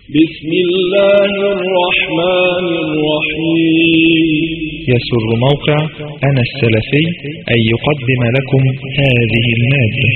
بسم الله الرحمن الرحيم يسر موقع أنا السلفي أن يقدم لكم هذه المادة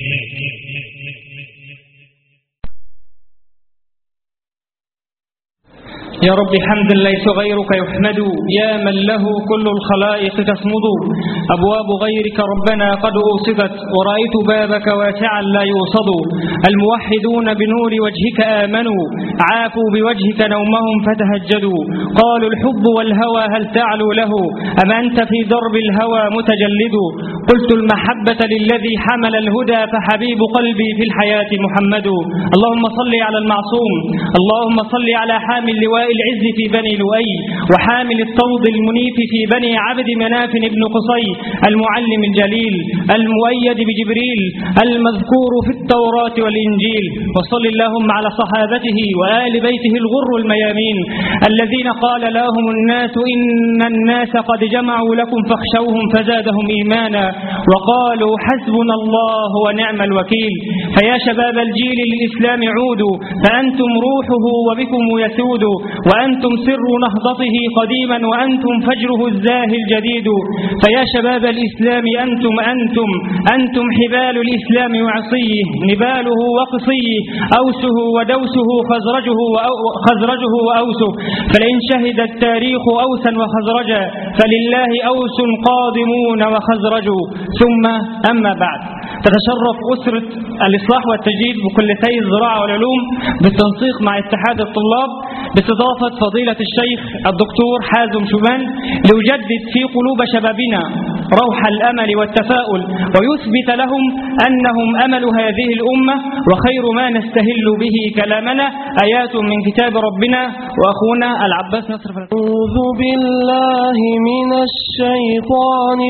يا رب حمدا ليس غيرك يحمد يا من له كل الخلائق تصمد أبواب غيرك ربنا قد أوصدت ورأيت بابك واسعا لا يوصد الموحدون بنور وجهك آمنوا عافوا بوجهك نومهم فتهجدوا قالوا الحب والهوى هل تعلو له أم أنت في درب الهوى متجلد قلت المحبة للذي حمل الهدى فحبيب قلبي في الحياة محمد اللهم صل على المعصوم اللهم صل على حامل لواء العز في بني لؤي وحامل الطود المنيف في بني عبد مناف بن قصي المعلم الجليل المؤيد بجبريل المذكور في التوراة والإنجيل وصل اللهم على صحابته وآل بيته الغر الميامين الذين قال لهم الناس إن الناس قد جمعوا لكم فاخشوهم فزادهم إيمانا وقالوا حسبنا الله ونعم الوكيل فيا شباب الجيل للإسلام عودوا فأنتم روحه وبكم يسود وأنتم سر نهضته قديما وأنتم فجره الزاهي الجديد فيا شباب الإسلام أنتم أنتم أنتم حبال الإسلام وعصيه نباله وقصيه أوسه ودوسه خزرجه خزرجه وأوسه فلئن شهد التاريخ أوسا وخزرجا فلله أوس قادمون وخزرج ثم أما بعد تتشرف أسرة الإصلاح والتجديد بكليتي الزراعة والعلوم بالتنسيق مع اتحاد الطلاب باستضافة فضيلة الشيخ الدكتور حازم شومان ليجدد في قلوب شبابنا روح الأمل والتفاؤل ويثبت لهم أنهم أمل هذه الأمة وخير ما نستهل به كلامنا آيات من كتاب ربنا وأخونا العباس نصر أعوذ بالله من الشيطان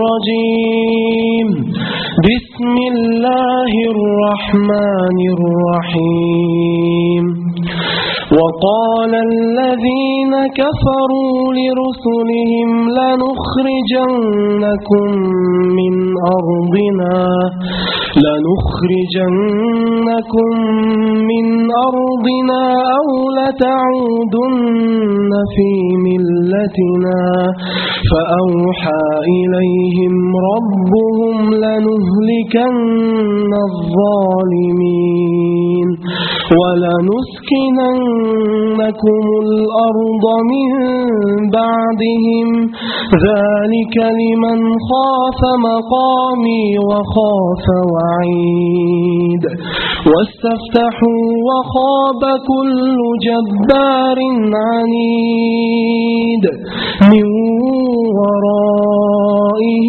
الرجيم بسم الله الرحمن الرحيم وقال الذين كفروا لرسلهم لنخرجنكم من أرضنا لنخرجنكم من أرضنا أو لتعودن في ملتنا فأوحى إليهم ربهم لنهلكن الظالمين ولنسكننكم الأرض من بعدهم ذلك لمن خاف مقامي وخاف وعيد واستفتحوا وخاب كل جبار عنيد من ورائه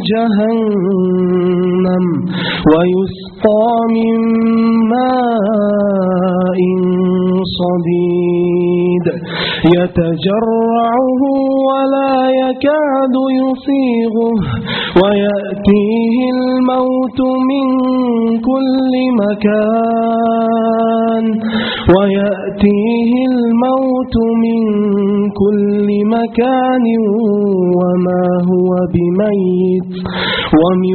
جهنم ويسقى من ماء صديد يتجرعه ولا يكاد يصيغه ويأتيه الموت من كل مكان ويأتيه الموت من كل مكان وما هو بميت ومن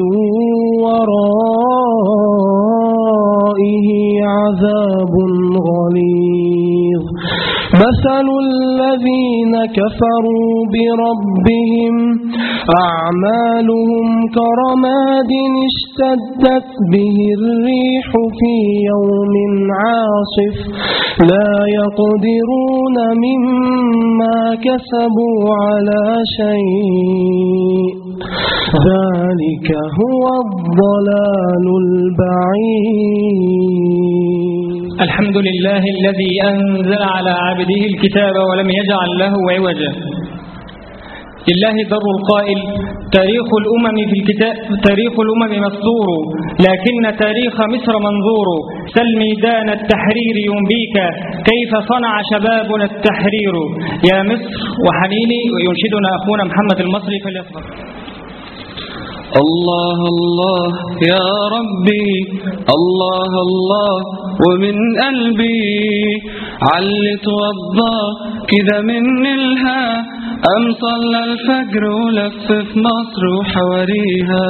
ورائه عذاب غليظ مثل الذين كفروا بربهم أعمالهم كرماد اشتدت به الريح في يوم عاصف لا يقدرون مما كسبوا على شيء ذلك هو الضلال البعيد الحمد لله الذي أنزل على عبده الكتاب ولم يجعل له عوجا لله در القائل تاريخ الأمم في الكتاب تاريخ الأمم مسطور لكن تاريخ مصر منظور سل ميدان التحرير ينبيك كيف صنع شبابنا التحرير يا مصر وحنيني وينشدنا أخونا محمد المصري فليصبر الله الله يا ربي الله الله ومن قلبي علي توضى كده من الها أم صلى الفجر ولف في مصر وحواريها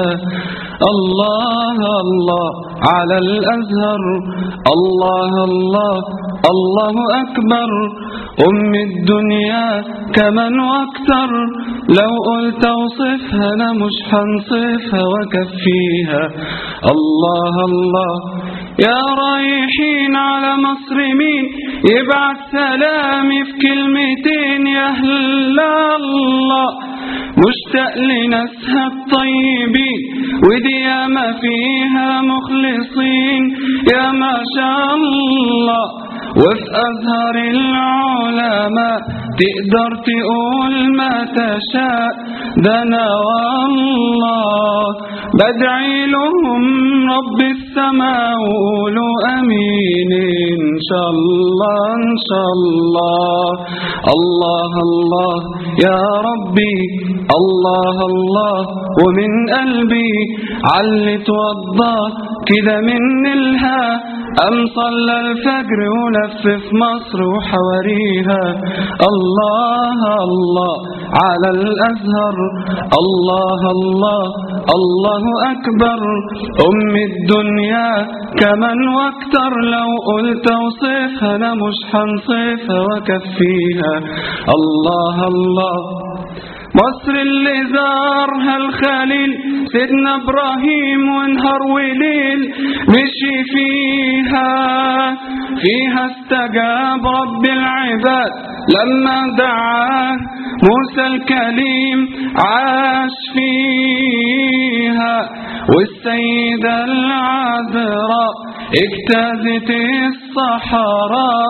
الله الله على الأزهر الله الله الله أكبر أم الدنيا كمن واكثر لو قلت اوصفها أنا مش هنصفها وكفيها الله الله يا رايحين على مصر مين يبعت سلامي في كلمتين يا أهل الله مشتاق لناسها الطيبين ودي ياما فيها مخلصين يا ما شاء الله وفي أزهر العلماء تقدر تقول ما تشاء ده أنا والله بدعي لهم رب السماء وقولوا أمين إن شاء الله إن شاء الله الله الله يا ربي الله الله ومن قلبي علي توضى كده من الها أم صلى الفجر ولف في مصر وحواريها الله الله على الأزهر الله الله الله أكبر أم الدنيا كمن واكتر لو قلت اوصفها أنا مش هنصفها وكفيها الله الله مصر اللي زارها الخليل سيدنا ابراهيم ونهار وليل مشي فيها فيها استجاب رب العباد لما دعاه موسى الكليم عاش فيها والسيدة العذراء اجتازت الصحراء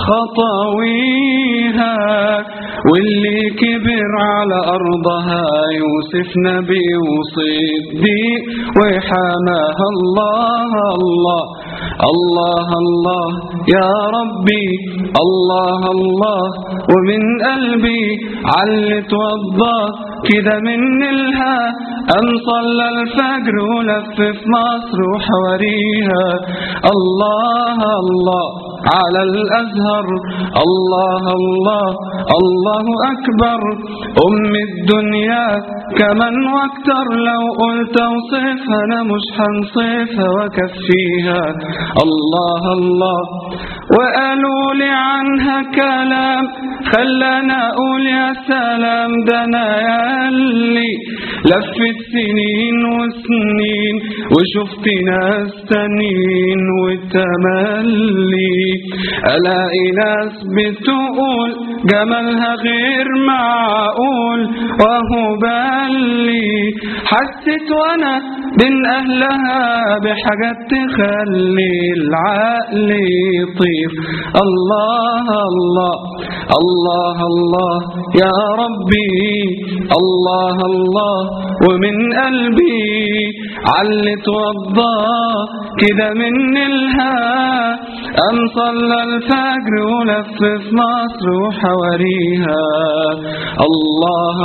خطاويها واللي كبر على أرضها يوسف نبي وصديق وحماها الله الله الله الله يا ربي الله الله ومن قلبي علي توضى كده من الها أم صلى الفجر ولف في مصر وحواريها الله الله على الأزهر الله الله الله أكبر أم الدنيا كمن واكتر لو قلت اوصفها أنا مش هنصفها وكفيها الله الله وقالوا لي عنها كلام خلانا أقول يا سلام ده أنا ياللي لفت سنين وسنين وشفت ناس تانيين وتملي ألاقي ناس بتقول جمالها غير معقول وهو بالي حسيت وانا بين اهلها بحاجات تخلي العقل يطير الله الله الله الله يا ربي الله الله ومن قلبي علي توضى كده من الها أم صلى الفجر ولف في مصر وحواريها الله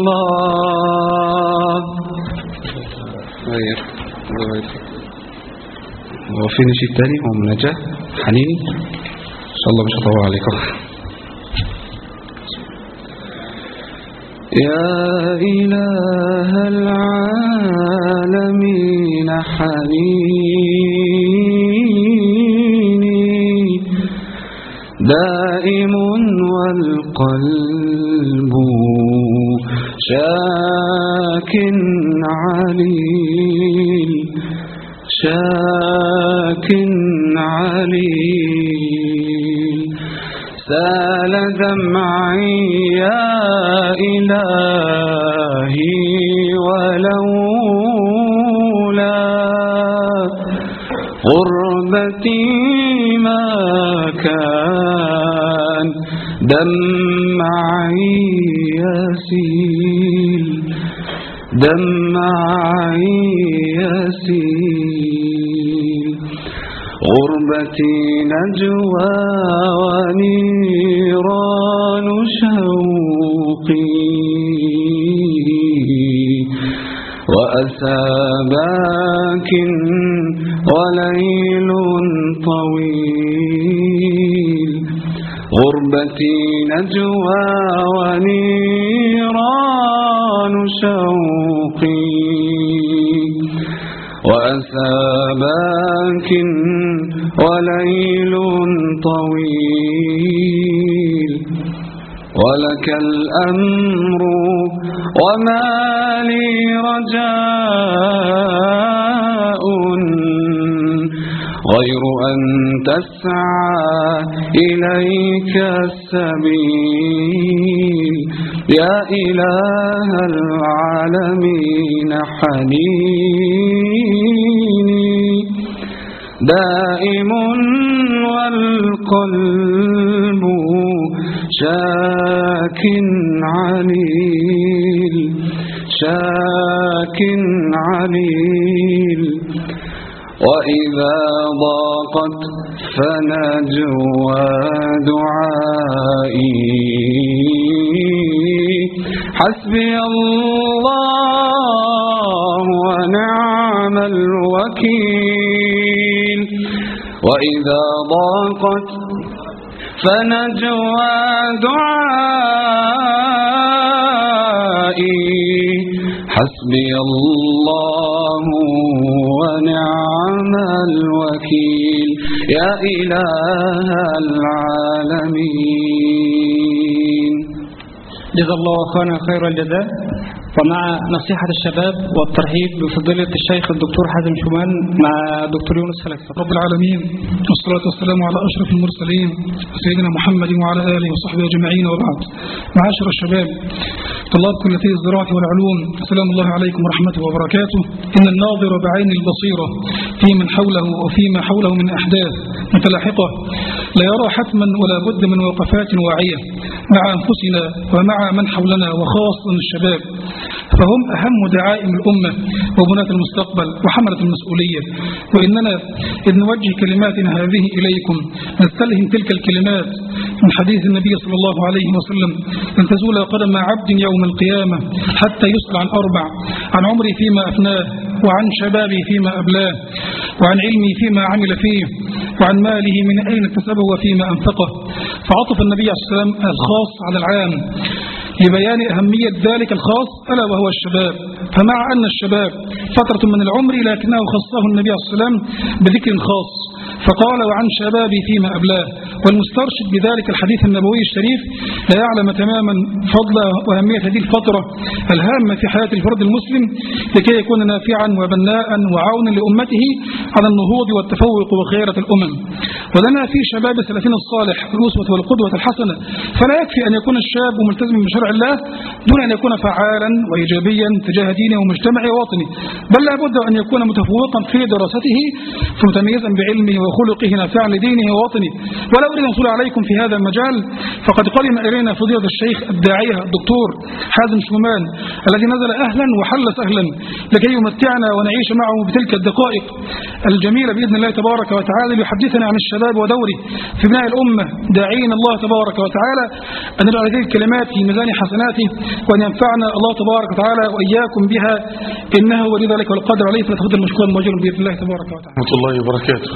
الله غير غير هو فين شيء تاني هو مناجاة حنيني إن شاء الله مش هطول عليكم يا إله العالمين حنيني دائم والقلب شاك عليل شاك عليل سال دمعي يا إلهي ولولا غربتي ما كان دمعي يسيل دمعي يسيل غربتي نجوى ونيران شوقي وأسى باك وليل طويل غربتي نجوى ونيران شوقي وأسى باك وليل طويل ولك الأمر وما لي رجاء غير أن تسعى إليك السبيل يا إله العالمين حنيني دائم والقلب شاك عليل شاك عليل وإذا ضاقت فنجوى دعائي حسبي الله ونعم الوكيل وإذا ضاقت فنجوى دعائي حسبي الله ونعم الوكيل يا إله العالمين جزا الله أخوانا خير الجزاء ومع نصيحة الشباب والترحيب بفضيلة الشيخ الدكتور حازم شومان مع دكتور يونس فلك رب العالمين والصلاة والسلام على أشرف المرسلين سيدنا محمد وعلى آله وصحبه أجمعين وبعد معاشر الشباب طلاب كلية الزراعة والعلوم سلام الله عليكم ورحمته وبركاته إن الناظر بعين البصيرة في من حوله وفيما حوله من أحداث متلاحقة لا يرى حتما ولا بد من وقفات واعية مع أنفسنا ومع من حولنا وخاصة الشباب فهم أهم دعائم الأمة وبناة المستقبل وحملة المسؤولية وإننا إذ نوجه كلماتنا هذه إليكم نستلهم تلك الكلمات من حديث النبي صلى الله عليه وسلم لن تزول قدم عبد يوم القيامة حتى يسأل عن أربع عن عمري فيما أفناه وعن شبابي فيما أبلاه وعن علمي فيما عمل فيه وعن ماله من أين اكتسبه وفيما أنفقه فعطف النبي عليه السلام الخاص على العام لبيان أهمية ذلك الخاص ألا وهو الشباب فمع أن الشباب فترة من العمر لكنه خصه النبي عليه السلام بذكر خاص فقال وعن شبابي فيما أبلاه والمسترشد بذلك الحديث النبوي الشريف لا يعلم تماما فضل وأهمية هذه الفترة الهامة في حياة الفرد المسلم لكي يكون نافعا وبناء وعونا لأمته على النهوض والتفوق وخيرة الأمم ولنا في شباب السلفين الصالح الأسوة والقدوة الحسنة فلا يكفي أن يكون الشاب ملتزما بشرع الله دون أن يكون فعالا وإيجابيا تجاه دينه ومجتمعه ووطنه بل لابد أن يكون متفوقا في دراسته فمتميزا بعلمه وخلقه نافعا لدينه ووطنه ولا أريد أن أطول عليكم في هذا المجال فقد قدم إلينا فضيلة الشيخ الداعية الدكتور حازم شومان الذي نزل أهلا وحل سهلا لكي يمتعنا ونعيش معه بتلك الدقائق الجميلة بإذن الله تبارك وتعالى ليحدثنا عن الشباب ودوره في بناء الأمة داعين الله تبارك وتعالى أن نجعل هذه الكلمات في ميزان حسناته وأن ينفعنا الله تبارك وتعالى وإياكم بها إنه ولي ذلك والقدر عليه فلتفضل مشكورا مؤجرا بإذن الله تبارك وتعالى ورحمة الله وبركاته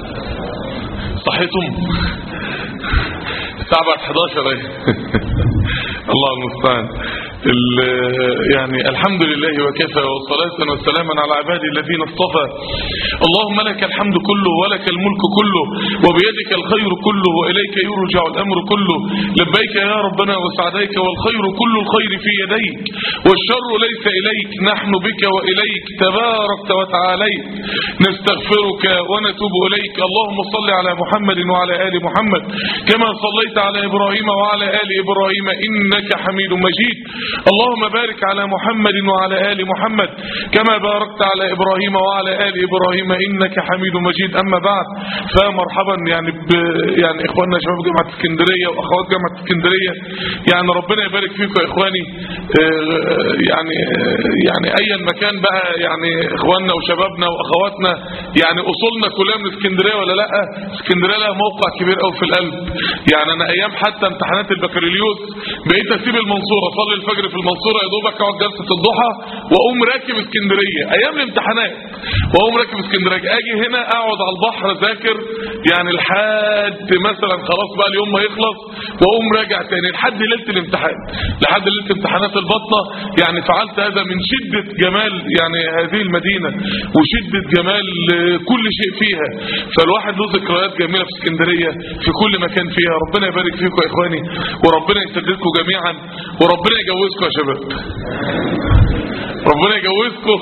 صحيتم الساعة بعد 11 اهي الله المستعان ال- يعني الحمد لله وكفى والصلاة والسلاما على عباده الذين اصطفى اللهم لك الحمد كله ولك الملك كله وبيدك الخير كله وإليك يرجع الأمر كله لبيك يا ربنا وسعديك والخير كل الخير في يديك والشر ليس إليك نحن بك وإليك تباركت وتعاليت نستغفرك ونتوب إليك اللهم صل على محمد وعلى آل محمد كما صليت على إبراهيم وعلى آل إبراهيم إنك حميد مجيد اللهم بارك على محمد وعلى آل محمد كما باركت على إبراهيم وعلى آل إبراهيم إنك حميد مجيد أما بعد فمرحبا يعني ب يعني إخواننا شباب جامعة اسكندرية وأخوات جامعة اسكندرية يعني ربنا يبارك فيكم يا إخواني آه، يعني آه، يعني أيا مكان بقى يعني إخواننا وشبابنا وأخواتنا يعني أصولنا كلها من اسكندرية ولا لأ اسكندرية لها موقع كبير قوي في القلب يعني أنا أيام حتى امتحانات البكالوريوس بقيت أسيب المنصورة أصلي الفجر في المنصورة يا دوبك أقعد جلسة الضحى وأقوم راكب اسكندرية أيام الامتحانات وأقوم راكب اسكندرية أجي هنا أقعد على البحر أذاكر يعني لحد مثلا خلاص بقى اليوم ما يخلص واقوم راجع تاني لحد ليله الامتحان لحد ليله امتحانات البطنه يعني فعلت هذا من شده جمال يعني هذه المدينه وشده جمال آه، كل شيء فيها فالواحد له ذكريات جميله في اسكندريه في كل مكان فيها ربنا يبارك فيكم يا اخواني وربنا يسددكم جميعا وربنا يجوزكم يا شباب ربنا يجوزكم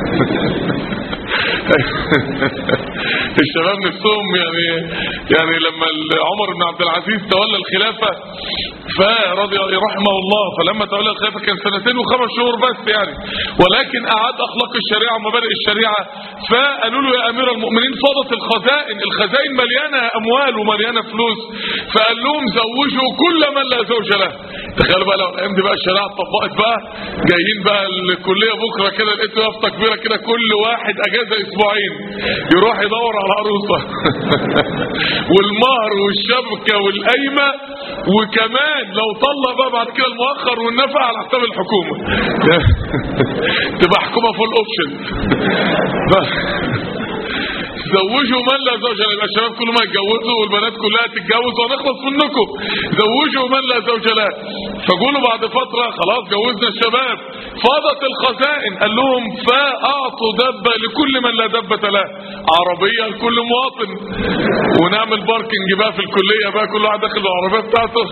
الشباب نفسهم يعني يعني لما عمر بن عبد العزيز تولى الخلافة فرضي رحمه الله فلما تولى الخلافة كان سنتين وخمس شهور بس يعني ولكن أعاد أخلاق الشريعة ومبادئ الشريعة فقالوا له يا أمير المؤمنين فاضت الخزائن الخزائن مليانة أموال ومليانة فلوس فقال لهم زوجوا كل من لا زوج له تخيلوا بقى لو الأيام دي بقى الشريعة اتطبقت بقى جايين بقى الكلية بكرة كده لقيت يافطة كبيرة كده كل واحد أجازة أسبوعين يروح يدور على عروسة والمهر والشبكة والقايمة وكمان لو طلع بقى بعد كده المؤخر والنفع على حساب الحكومة تبقى حكومة فول اوبشن زوجوا من لا زوج له يبقى الشباب كلهم هيتجوزوا والبنات كلها تتجوز ونخلص منكم زوجوا من لا زوج له فقولوا بعد فترة خلاص جوزنا الشباب فاضت الخزائن قال لهم فاعطوا دبة لكل من لا دبة له عربية لكل مواطن ونعمل باركنج بقى في الكلية بقى كل واحد داخل بالعربية بتاعته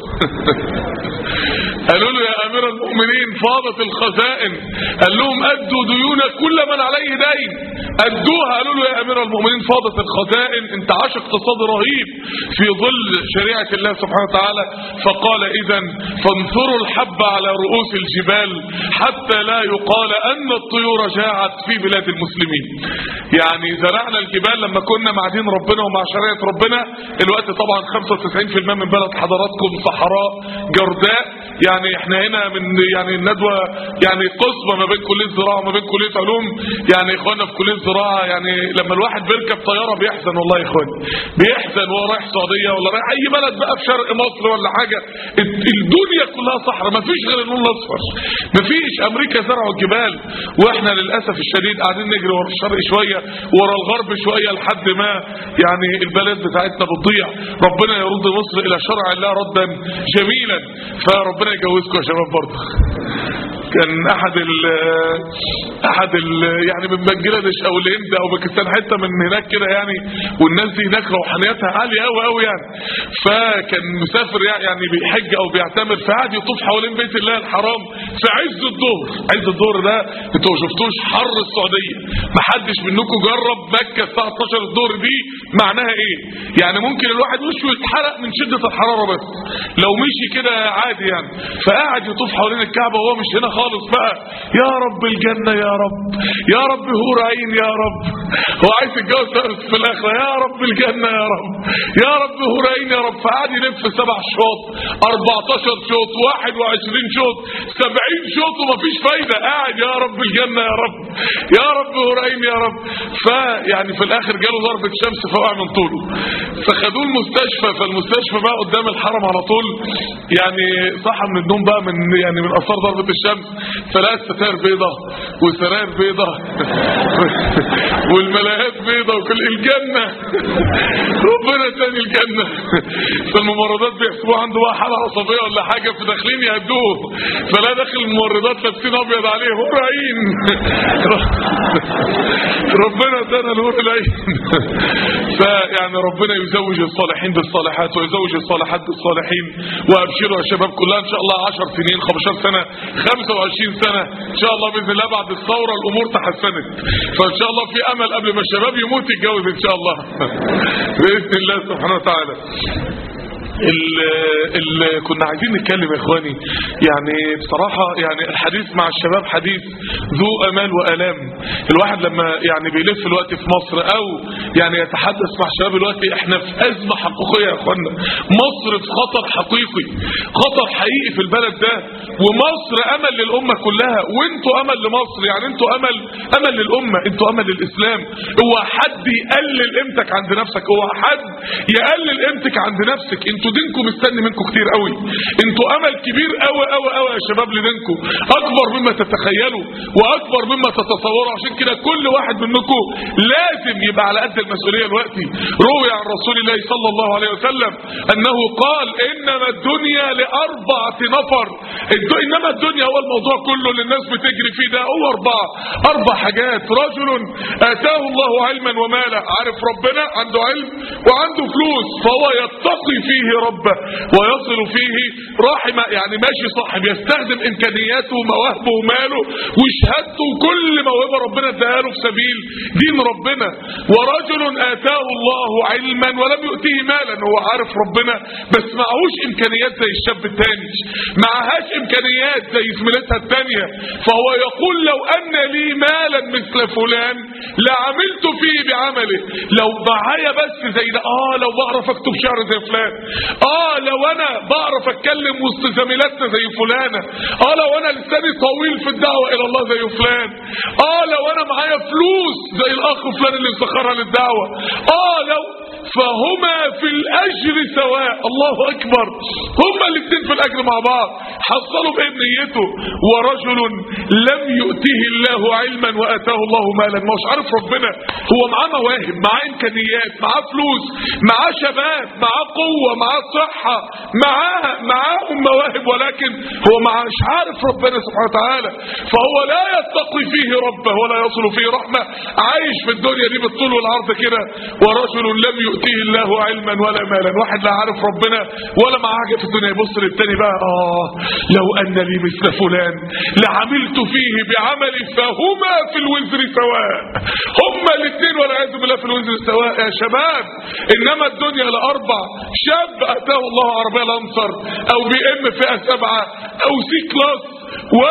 قالوا له يا امير المؤمنين فاضت الخزائن قال لهم ادوا ديون كل من عليه دين ادوها قالوا له يا امير المؤمنين فاضت الخزائن انت عاش اقتصاد رهيب في ظل شريعة الله سبحانه وتعالى فقال اذا فانثروا الحب على رؤوس الجبال حتى لا يقال ان الطيور جاعت في بلاد المسلمين يعني زرعنا الجبال لما كنا مع دين ربنا ومع شريعة ربنا الوقت طبعا 95% من بلد حضراتكم صحراء جرداء يعني احنا هنا من يعني الندوة يعني قسمة ما بين كلية زراعة وما بين كلية علوم يعني اخوانا في كلية زراعة يعني لما الواحد بيركب طيارة بيحزن والله يا اخواني بيحزن وهو رايح السعودية ولا رايح اي بلد بقى في شرق مصر ولا حاجة الدنيا كلها صحراء ما فيش غير اللون الاصفر ما فيش امريكا زرعوا الجبال واحنا للاسف الشديد قاعدين نجري ورا الشرق شوية ورا الغرب شوية لحد ما يعني البلد بتاعتنا بتضيع ربنا يرد مصر الى شرع الله ردا جميلا فربنا يجوزكم يا شباب برضه كان احد ال احد ال يعني من بنجلاديش او الهند او باكستان حته من هناك كده يعني والناس دي هناك روحانيتها عاليه قوي قوي يعني فكان مسافر يعني بيحج او بيعتمر فقعد يطوف حوالين بيت الله الحرام في عز الظهر عز الظهر ده انتوا ما شفتوش حر السعوديه ما حدش منكم جرب مكه الساعه 12 الظهر دي معناها ايه يعني ممكن الواحد وشه يتحرق من شده الحراره بس لو مشي كده عادي يعني فقعد يطوف حوالين الكعبه وهو مش هنا خالص بقى يا رب الجنه يا رب يا رب هور عين يا رب هو عايز يتجوز بس في الاخره يا رب الجنه يا رب يا رب هور عين يا رب فقعد يلف سبع شوط 14 شوط 21 شوط 70 شوط ومفيش فايده قاعد يا رب الجنه يا رب يا رب هور عين يا رب فيعني في الاخر جاله ضربه شمس فوقع من طوله فخدوه المستشفى فالمستشفى بقى قدام الحرم على طول يعني صحى من النوم بقى من يعني من اثار ضربه الشمس فلقى ستاير بيضة وسراير بيضة والملايات بيضة وكل الجنة ربنا تاني الجنة فالممرضات بيحسبوه عنده بقى حالة عصبية ولا حاجة فداخلين يهدوه فلا داخل الممرضات لابسين ابيض عليه هور عين ربنا ادانا الهور العين فيعني ربنا يزوج الصالحين بالصالحات ويزوج الصالحات بالصالحين وابشروا يا شباب كلها ان شاء الله 10 سنين 15 سنة 25 سنة ان شاء الله باذن الله بعد الثورة الامور تحسنت فان شاء الله في امل قبل ما الشباب يموت يتجوز ان شاء الله باذن الله سبحانه وتعالى اللي كنا عايزين نتكلم يا اخواني يعني بصراحة يعني الحديث مع الشباب حديث ذو امال والام الواحد لما يعني بيلف الوقت في مصر او يعني يتحدث مع الشباب الوقت احنا في ازمة حقيقية يا اخوانا مصر في خطر حقيقي خطر حقيقي في البلد ده ومصر امل للامة كلها وانتوا امل لمصر يعني انتوا امل امل للامة انتوا امل للاسلام هو حد يقلل قيمتك عند نفسك هو حد يقلل قيمتك عند نفسك انت انتوا دينكم مستني منكم كتير قوي انتوا امل كبير قوي قوي قوي يا شباب لدينكم اكبر مما تتخيلوا واكبر مما تتصوروا عشان كده كل واحد منكم لازم يبقى على قد المسؤوليه دلوقتي روي عن رسول الله صلى الله عليه وسلم انه قال انما الدنيا لاربعه نفر الد- انما الدنيا هو الموضوع كله اللي الناس بتجري فيه ده هو اربعه اربع حاجات رجل اتاه الله علما ومالا عارف ربنا عنده علم وعنده فلوس فهو يتقي فيه ربه ويصل فيه رحمه يعني ماشي صح بيستخدم امكانياته ومواهبه وماله وشهادته وكل موهبه ربنا اداها له في سبيل دين ربنا ورجل اتاه الله علما ولم يؤتيه مالا هو عارف ربنا بس معهوش امكانيات زي الشاب التاني معهاش امكانيات زي زميلتها التانية فهو يقول لو ان لي مالا مثل فلان لعملت فيه بعمله لو معايا بس زي ده اه لو بعرف اكتب شعر زي فلان اه لو انا بعرف اتكلم وسط زميلاتنا زي فلانة اه لو انا لساني طويل في الدعوة الى الله زي فلان اه لو انا معايا فلوس زي الاخ فلان اللي مسخرها للدعوة اه لو فهما في الاجر سواء الله اكبر هما الاثنين في الاجر مع بعض حصلوا بايه نيته ورجل لم يؤته الله علما واتاه الله مالا ما هوش عارف ربنا هو معاه مواهب معاه امكانيات معاه فلوس معاه شباب معاه قوه معاه صحه معاه معاهم مواهب ولكن هو مش عارف ربنا سبحانه وتعالى فهو لا يتقي فيه ربه ولا يصل فيه رحمه عايش في الدنيا دي بالطول والعرض كده ورجل لم يؤتيه الله علما ولا مالا واحد لا عارف ربنا ولا معاه حاجه في الدنيا يبص للتاني بقى اه لو ان لي مثل فلان لعملت فيه بعملي فهما في الوزر سواء هما الاثنين والعياذ بالله في الوزر سواء يا شباب انما الدنيا لاربع شاب اتاه الله عربيه لانسر او بي ام فئه سبعه او سي كلاس و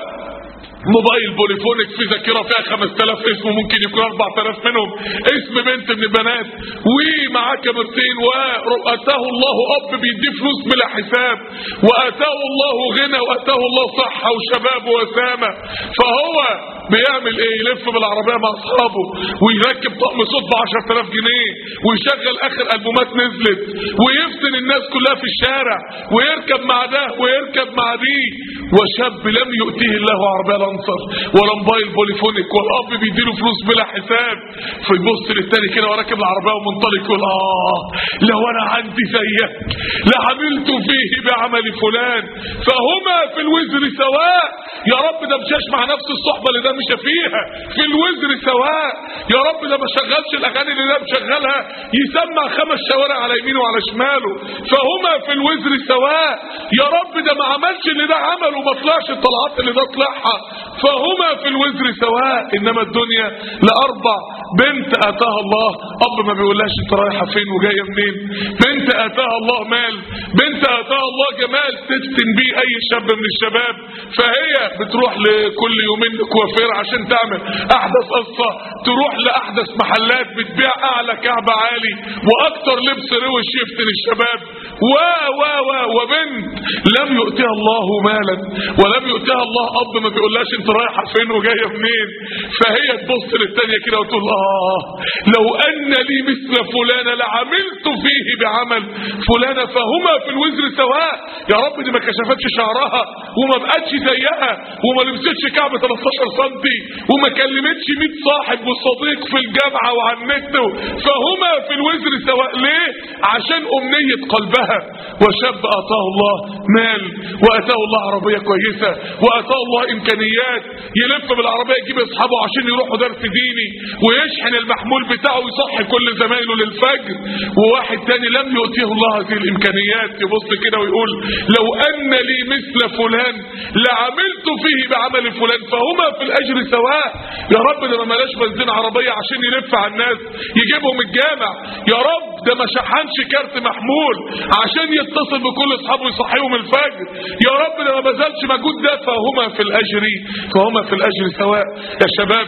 موبايل بوليفونيك في ذاكره فيها 5000 اسم ممكن يكون 4000 منهم اسم بنت من البنات ومعاه كاميرتين واتاه الله اب بيديه فلوس بلا حساب واتاه الله غنى واتاه الله صحه وشباب وسامه فهو بيعمل ايه يلف بالعربيه مع اصحابه ويركب طقم صوت ب 10000 جنيه ويشغل اخر البومات نزلت ويفتن الناس كلها في الشارع ويركب مع ده ويركب مع دي وشاب لم يؤتيه الله عربيه لانسر ولا موبايل بوليفونيك والاب بيديله فلوس بلا حساب فيبص للتاني كده وراكب العربيه ومنطلق يقول اه لو انا عندي زيك لعملت فيه بعمل فلان فهما في الوزر سواء يا رب ده مشاش مع نفس الصحبه اللي ده مش فيها في الوزر سواء يا رب ده ما شغلش الاغاني اللي ده مشغلها يسمع خمس شوارع على يمينه وعلى شماله فهما في الوزر سواء يا رب ده ما عملش اللي ده عمله وما طلعش الطلعات اللي ده طلعها فهما في الوزر سواء انما الدنيا لاربع بنت اتاها الله اب ما بيقولهاش انت رايحه فين وجايه منين بنت اتاها الله مال بنت اتاها الله جمال تفتن بيه اي شاب من الشباب فهي بتروح لكل يومين لكوافير عشان تعمل احدث قصه تروح لاحدث محلات بتبيع اعلى كعب عالي واكتر لبس روش يفتن الشباب و و و وبنت لم يؤتها الله مالا ولم يؤتها الله اب ما بيقولهاش انت رايحه فين وجايه منين فهي تبص للتانيه كده وتقول اه لو ان لي مثل فلانه لعملت فيه بعمل فلانه فهما في الوزر سواء يا رب دي ما كشفتش شعرها وما بقتش زيها وما لبستش كعب 13 سم وما كلمتش 100 صاحب وصديق في الجامعه وعلى النت فهما في الوزر سواء ليه عشان امنيه قلبها وشاب اتاه الله مال واتاه الله عربيه كويسه واتاه الله امكانيات يلف بالعربيه يجيب اصحابه عشان يروحوا درس ديني ويشحن المحمول بتاعه ويصحي كل زمايله للفجر وواحد تاني لم يؤتيه الله هذه الامكانيات يبص كده ويقول لو ان لي مثل فلان لعملت فيه بعمل فلان فهما في الاجر سواء يا رب ده ما ملاش بنزين عربيه عشان يلف على الناس يجيبهم الجامع يا رب ده ما شحنش كارت محمول عشان يتصل بكل اصحابه يصحيهم الفجر يا رب ده ما بذلش مجهود ده فهما في الاجر فهما في الاجر سواء يا شباب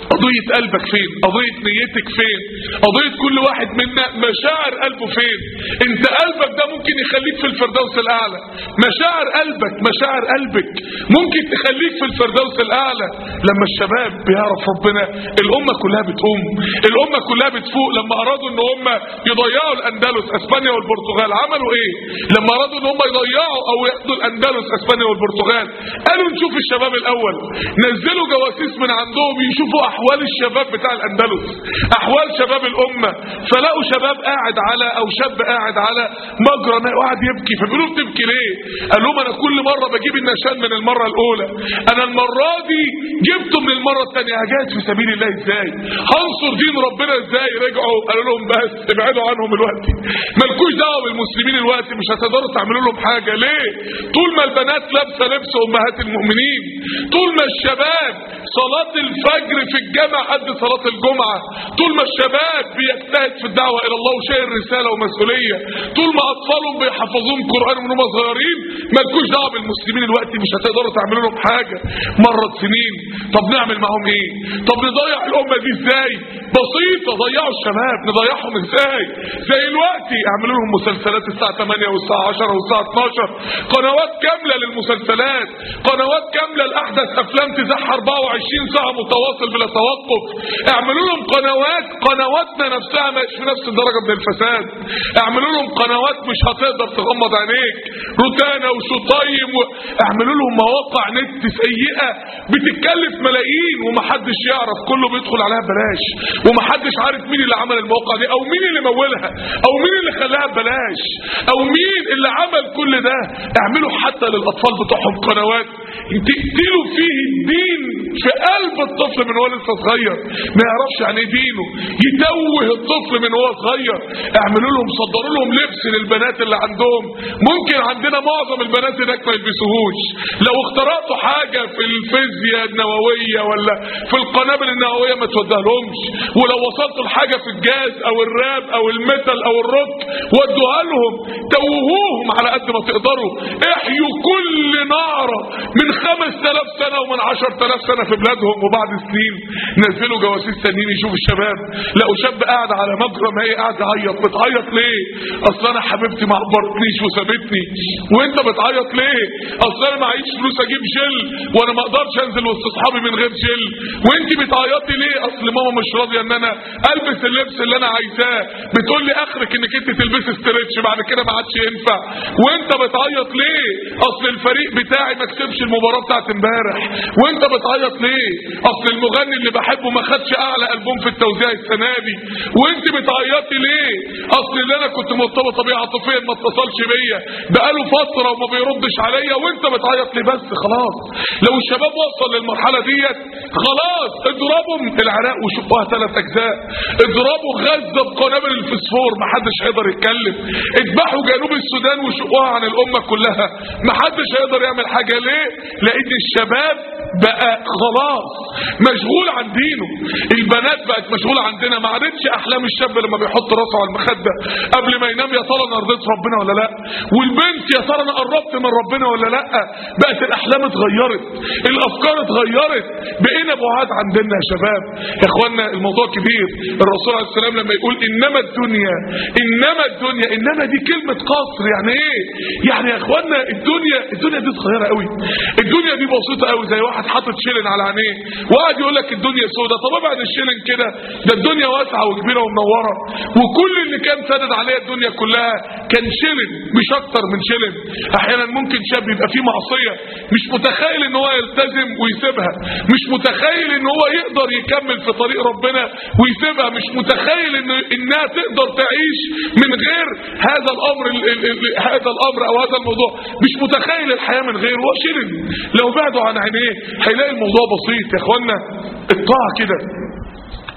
قضية قلبك فين قضية نيتك فين قضية كل واحد منا مشاعر قلبه فين انت قلبك ده ممكن يخليك في الفردوس الاعلى مشاعر قلبك مشاعر قلبك ممكن تخليك في الفردوس الاعلى لما الشباب بيعرف ربنا الامة كلها بتقوم الامة كلها بتفوق لما ارادوا ان هم يضيعوا الاندلس اسبانيا والبرتغال عملوا ايه لما ارادوا ان هم يضيعوا او ياخدوا الاندلس اسبانيا والبرتغال قالوا نشوف الشباب الاول نزلوا جواسيس من عندهم يشوفوا احوال الشباب بتاع الاندلس احوال شباب الامه فلقوا شباب قاعد على او شاب قاعد على مجرى ماء وقاعد يبكي فبيقولوا بتبكي ليه قال لهم انا كل مره بجيب النشان من المره الاولى انا المره دي جبته من المره الثانيه هجاهد في سبيل الله ازاي هنصر دين ربنا ازاي رجعوا قالوا لهم بس ابعدوا عنهم دلوقتي مالكوش دعوه بالمسلمين دلوقتي مش هتقدروا تعملوا لهم حاجه ليه طول ما البنات لابسه لبس امهات المؤمنين طول ما الشباب صلاة الفجر في الجامع قد صلاة الجمعة طول ما الشباب بيجتهد في الدعوة إلى الله وشايل رسالة ومسؤولية طول ما أطفالهم بيحفظوهم قرآن من هم صغيرين مالكوش دعوة بالمسلمين الوقت مش هتقدروا تعملوا لهم حاجة مرت سنين طب نعمل معاهم إيه طب نضيع الأمة دي إزاي بسيطة ضيعوا الشباب نضيعهم إزاي زي الوقت اعملوا لهم مسلسلات الساعة 8 والساعة 10 والساعة 12 قنوات كاملة للمسلسلات قنوات كاملة لأحدث أفلام تزح 24 ساعة متواصل بلا توقف اعملوا لهم قنوات قنواتنا نفسها مش في نفس الدرجة من الفساد اعملوا لهم قنوات مش هتقدر تغمض عينيك روتانا وشطايم و... اعملوا لهم مواقع نت سيئة بتتكلف ملايين ومحدش يعرف كله بيدخل عليها ببلاش ومحدش عارف مين اللي عمل المواقع دي او مين اللي مولها او مين اللي خلاها ببلاش او مين اللي عمل كل ده اعملوا حتى للاطفال بتوعهم قنوات تقتلوا فيه الدين في قلب الطفل من هو لسه صغير ما يعرفش عن ايه دينه يتوه الطفل من هو صغير اعملوا لهم صدروا لهم لبس للبنات اللي عندهم ممكن عندنا معظم البنات هناك ما يلبسوهوش لو اخترعتوا حاجة في الفيزياء النووية ولا في القنابل النووية ما تودهلهمش ولو وصلتوا لحاجة في الجاز او الراب او الميتال او الروك ودوها لهم توهوهم على قد ما تقدروا احيوا كل نعرة من خمس تلاف سنة ومن عشر تلاف سنة في بلادهم وبعد سنين نزلوا جواسيس تانيين يشوفوا الشباب لقوا شاب قاعد على مجرى ما هي قاعد يعيط بتعيط ليه اصل انا حبيبتي ما عبرتنيش وسابتني وانت بتعيط ليه اصل انا معيش فلوس اجيب جل وانا ما اقدرش انزل وسط اصحابي من غير جل وانت بتعيطي ليه اصل ماما مش راضيه ان انا البس اللبس اللي انا عايزاه بتقول لي اخرك انك انت تلبسي ستريتش بعد كده ما عادش ينفع وانت بتعيط ليه اصل الفريق بتاعي ما كسبش المباراه بتاعت امبارح وانت بتعيط ليه اصل المغني اللي بحبه ما خدش اعلى البوم في التوزيع السنه دي وانت بتعيطي ليه اصل اللي انا كنت مرتبطه بيه عاطفيا ما اتصلش بيا بقاله فتره وما بيردش عليا وانت بتعيط ليه بس خلاص لو الشباب وصل للمرحله ديت خلاص اضربوا العراق وشقوها ثلاث اجزاء اضربوا غزه بقنابل الفسفور ما حدش هيقدر يتكلم اذبحوا جنوب السودان وشقوها عن الامه كلها ما حدش هيقدر يعمل حاجه ليه لان الشباب بقى خلاص مشغول عن دينه البنات بقت مشغوله عندنا ما عادتش احلام الشاب لما بيحط راسه على المخده قبل ما ينام يا ترى انا رضيت ربنا ولا لا والبنت يا ترى انا قربت من ربنا ولا لا بقت الاحلام اتغيرت الافكار اتغيرت بقينا بعاد عن ديننا يا شباب يا اخوانا الموضوع كبير الرسول عليه السلام لما يقول انما الدنيا انما الدنيا انما دي كلمه قصر يعني ايه يعني يا اخوانا الدنيا الدنيا دي صغيره قوي الدنيا دي بسيطه قوي زي واحد حاطط شيلن على عينيه وقاعد يقول لك الدنيا سودة طب ابعد الشيلن كده ده الدنيا واسعه وكبيره ومنوره وكل اللي كان ساند عليها الدنيا كلها كان شيلن مش اكتر من شيلن احيانا ممكن شاب يبقى فيه معصيه مش متخيل ان هو يلتزم ويسيبها مش متخيل ان هو يقدر يكمل في طريق ربنا ويسيبها مش متخيل ان انها تقدر تعيش من غير هذا الامر ال ال ال هذا الامر او هذا الموضوع مش متخيل الحياه من غيره هو شيلن لو بعدوا عن عينيه هيلاقي الموضوع بسيط يا اخوانا الطاعه كده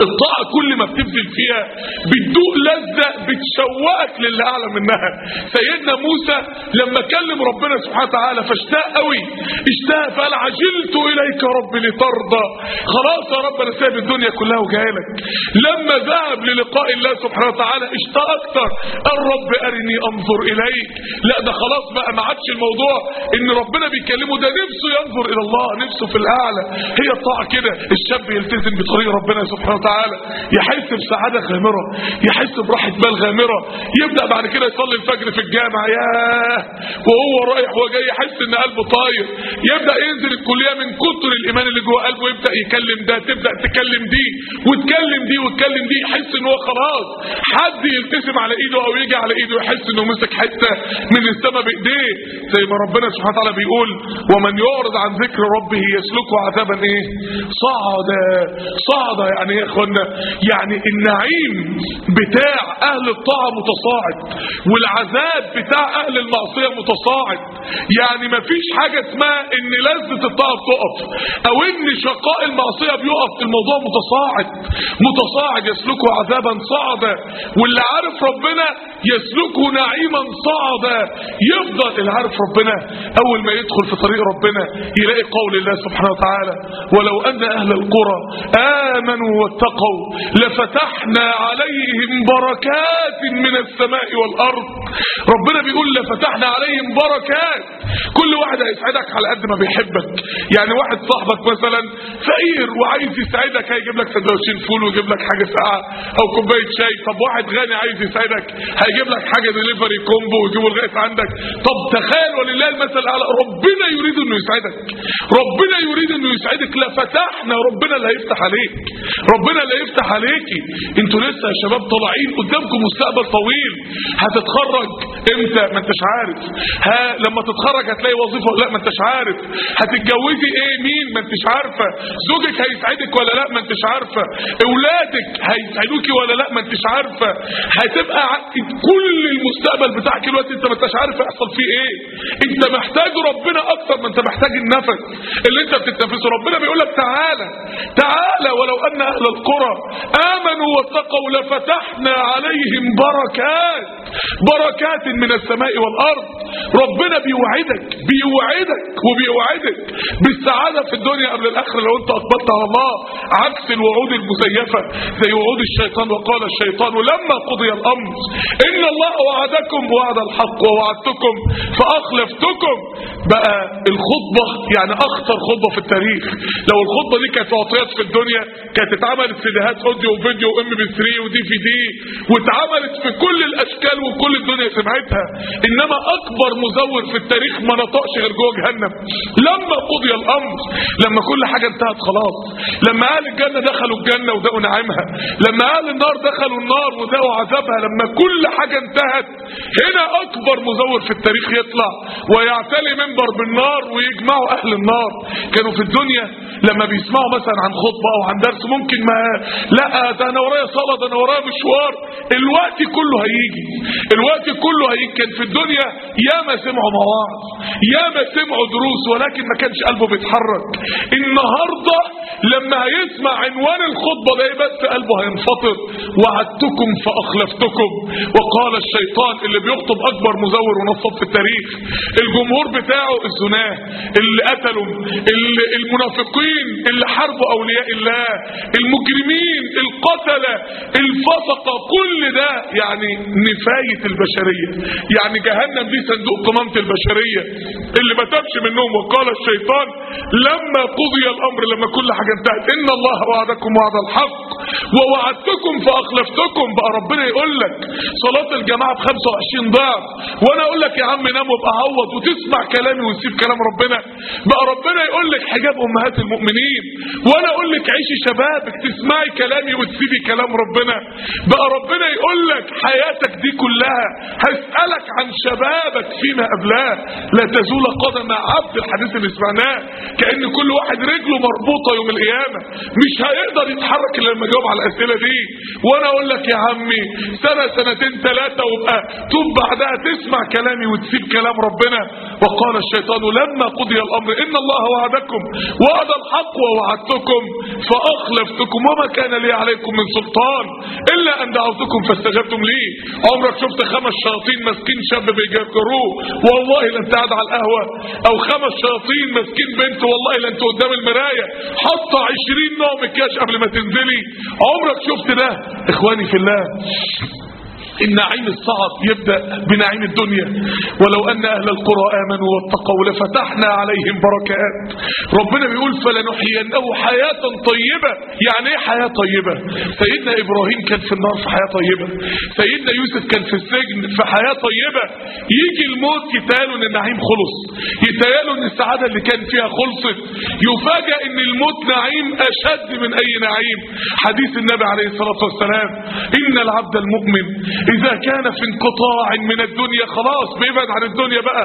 الطاعة كل ما بتبذل فيها بتدوق لذة بتشوقك للي أعلى منها سيدنا موسى لما كلم ربنا سبحانه وتعالى فاشتاق قوي اشتاق فقال عجلت إليك يا رب لترضى خلاص يا رب أنا سايب الدنيا كلها وجايلك لما ذهب للقاء الله سبحانه وتعالى اشتاق أكتر قال رب أرني أنظر إليك لا ده خلاص بقى ما عادش الموضوع إن ربنا بيكلمه ده نفسه ينظر إلى الله نفسه في الأعلى هي الطاعة كده الشاب يلتزم بطريق ربنا سبحانه وتعالى يحس بسعادة غامرة يحس براحة بال غامرة يبدأ بعد كده يصلي الفجر في الجامع ياه وهو رايح وجاي يحس ان قلبه طاير يبدأ ينزل الكلية من كتر الإيمان اللي جوه قلبه يبدأ يكلم ده تبدأ تكلم دي وتكلم دي وتكلم دي يحس ان هو خلاص حد يلتزم على ايده او يجي على ايده يحس انه مسك حتة من السماء بايديه زي ما ربنا سبحانه وتعالى بيقول ومن يعرض عن ذكر ربه يسلكه عذابا ايه صعدا صعدا يعني ايه يا اخوانا يعني النعيم بتاع اهل الطاعة متصاعد والعذاب بتاع اهل المعصية متصاعد يعني مفيش حاجة اسمها ان لذة الطاعة بتقف او ان شقاء المعصية بيقف الموضوع متصاعد متصاعد يسلكه عذابا صعدا واللي عارف ربنا يسلكه نعيما صعدا يفضل اللي عارف ربنا اول ما يدخل في طريق ربنا يلاقي قول الله سبحانه وتعالى ولو ان اهل القرى امنوا واتقوا لفتحنا عليهم بركات من السماء والارض ربنا بيقول لفتحنا عليهم بركات كل واحد هيسعدك على قد ما بيحبك يعني واحد صاحبك مثلا فقير وعايز يسعدك هيجيب لك سندوتشين فول ويجيب لك حاجه ساقعه او كوبايه شاي طب واحد غني عايز يسعدك هيجيب لك حاجه دليفري كومبو ويجيبه لغايه عندك طب تخيل ولله المثل الاعلى ربنا يريد انه يسعدك ربنا يريد انه يسعدك لفتحنا ربنا اللي هيفتح عليك ربنا اللي هيفتح عليكي انتوا لسه يا شباب طالعين قدامكم مستقبل طويل هتتخرج امتى ما انتش عارف ها لما تتخرج هتلاقي وظيفه لا ما انتش عارف هتتجوزي ايه مين ما انتش عارفه زوجك هيسعدك ولا لا ما انتش عارفه اولادك هيسعدوكي ولا لا ما انتش عارفه هتبقى ع- كل المستقبل بتاعك دلوقتي انت ما انتش عارف يحصل فيه ايه انت محتاج ربنا اكتر ما انت محتاج النفس اللي انت بتتنفسه ربنا بيقول لك تعالى تعالى ولو ان اهل القرى امنوا واتقوا لفتحنا عليهم بركات بركات من السماء والارض ربنا بيوعدك بيوعدك وبيوعدك بالسعاده في الدنيا قبل الاخره لو انت اقبلت على الله عكس الوعود المزيفه زي وعود الشيطان وقال الشيطان لما قضي الامر ان الله وعدكم وعد الحق ووعدتكم فاخلفتكم بقى الخطبه يعني اخطر خطبه في التاريخ لو الخطبه دي كانت اعطيت في الدنيا كانت اتعملت سيديهات اوديو وفيديو ام بي 3 ودي في دي واتعملت في كل الاشكال وكل الدنيا سمعتها انما اكبر مزور في التاريخ ما نطقش غير جوه جهنم لما قضي الامر لما كل حاجه انتهت خلاص لما اهل الجنه دخلوا الجنه وذاقوا نعيمها لما اهل النار دخلوا النار وذاقوا عذابها لما كل حاجه انتهت هنا اكبر مزور في التاريخ يطلع ويعتلي منبر بالنار ويجمعوا اهل النار كانوا في الدنيا لما بيسمعوا مثلا عن خطبه او عن درس ممكن ما لا ده انا ورايا صلاه ده انا ورايا مشوار الوقت كله هيجي الوقت كله هيجي كان في الدنيا ياما سمعوا مواعظ ياما سمعوا دروس ولكن ما كانش قلبه بيتحرك النهارده لما هيسمع عنوان الخطبه ده بس قلبه هينفطر وعدتكم فاخلفتكم وقال الشيطان اللي بيخطب اكبر مزور ونصاب في التاريخ الجمهور بتاعه الزناه اللي قتلوا اللي المنافقين اللي حاربوا اولياء الله المجرمين القتله الفسقه كل ده يعني نفايه البشريه يعني جهنم دي صندوق قمامه البشريه اللي ما تبش منهم وقال الشيطان لما قضي الامر لما كل حاجه انتهت ان الله وعدكم وعد الحق ووعدتكم فاخلفتكم بقى ربنا يقول لك صلاه الجماعه ب 25 ضعف وانا اقول لك يا عم نام وابقى عوض وتسمع كلامي وتسيب كلام ربنا بقى ربنا يقول لك حجاب امهات المؤمنين وانا اقول لك عيشي شبابك تسمعي كلامي وتسيبي كلام ربنا بقى ربنا يقول لك حياتك دي كلها هسألك عن شبابك فيما قبلاه لا تزول قدم عبد الحديث اللي سمعناه كأن كل واحد رجله مربوطة يوم القيامة مش هيقدر يتحرك الا لما يجاوب على الأسئلة دي وانا اقول لك يا عمي سنة سنتين ثلاثة وابقى توب بعدها تسمع كلامي وتسيب كلام ربنا وقال الشيطان لما قضي الأمر إن الله وعدكم وعد الحق ووعدتكم فأخلفتكم وما كان لي عليكم من سلطان إلا أن دعوتكم فاستجبتم لي عمرك شفت خمس شياطين ماسكين شاب بيجكروه والله لا انت قاعد على القهوة أو خمس شياطين ماسكين بنت والله لا انت قدام المراية حاطة عشرين نوع مكياج قبل ما تنزلي عمرك شفت ده إخواني في الله النعيم الصعب يبدأ بنعيم الدنيا ولو أن أهل القرى آمنوا واتقوا لفتحنا عليهم بركات ربنا بيقول فلنحيينه حياة طيبة يعني ايه حياة طيبة سيدنا إبراهيم كان في النار في حياة طيبة سيدنا يوسف كان في السجن في حياة طيبة يجي الموت يتقالوا ان النعيم خلص يتقالوا ان السعادة اللي كان فيها خلصت يفاجأ ان الموت نعيم أشد من أي نعيم حديث النبي عليه الصلاة والسلام إن العبد المؤمن إذا كان في انقطاع من الدنيا خلاص بيبعد عن الدنيا بقى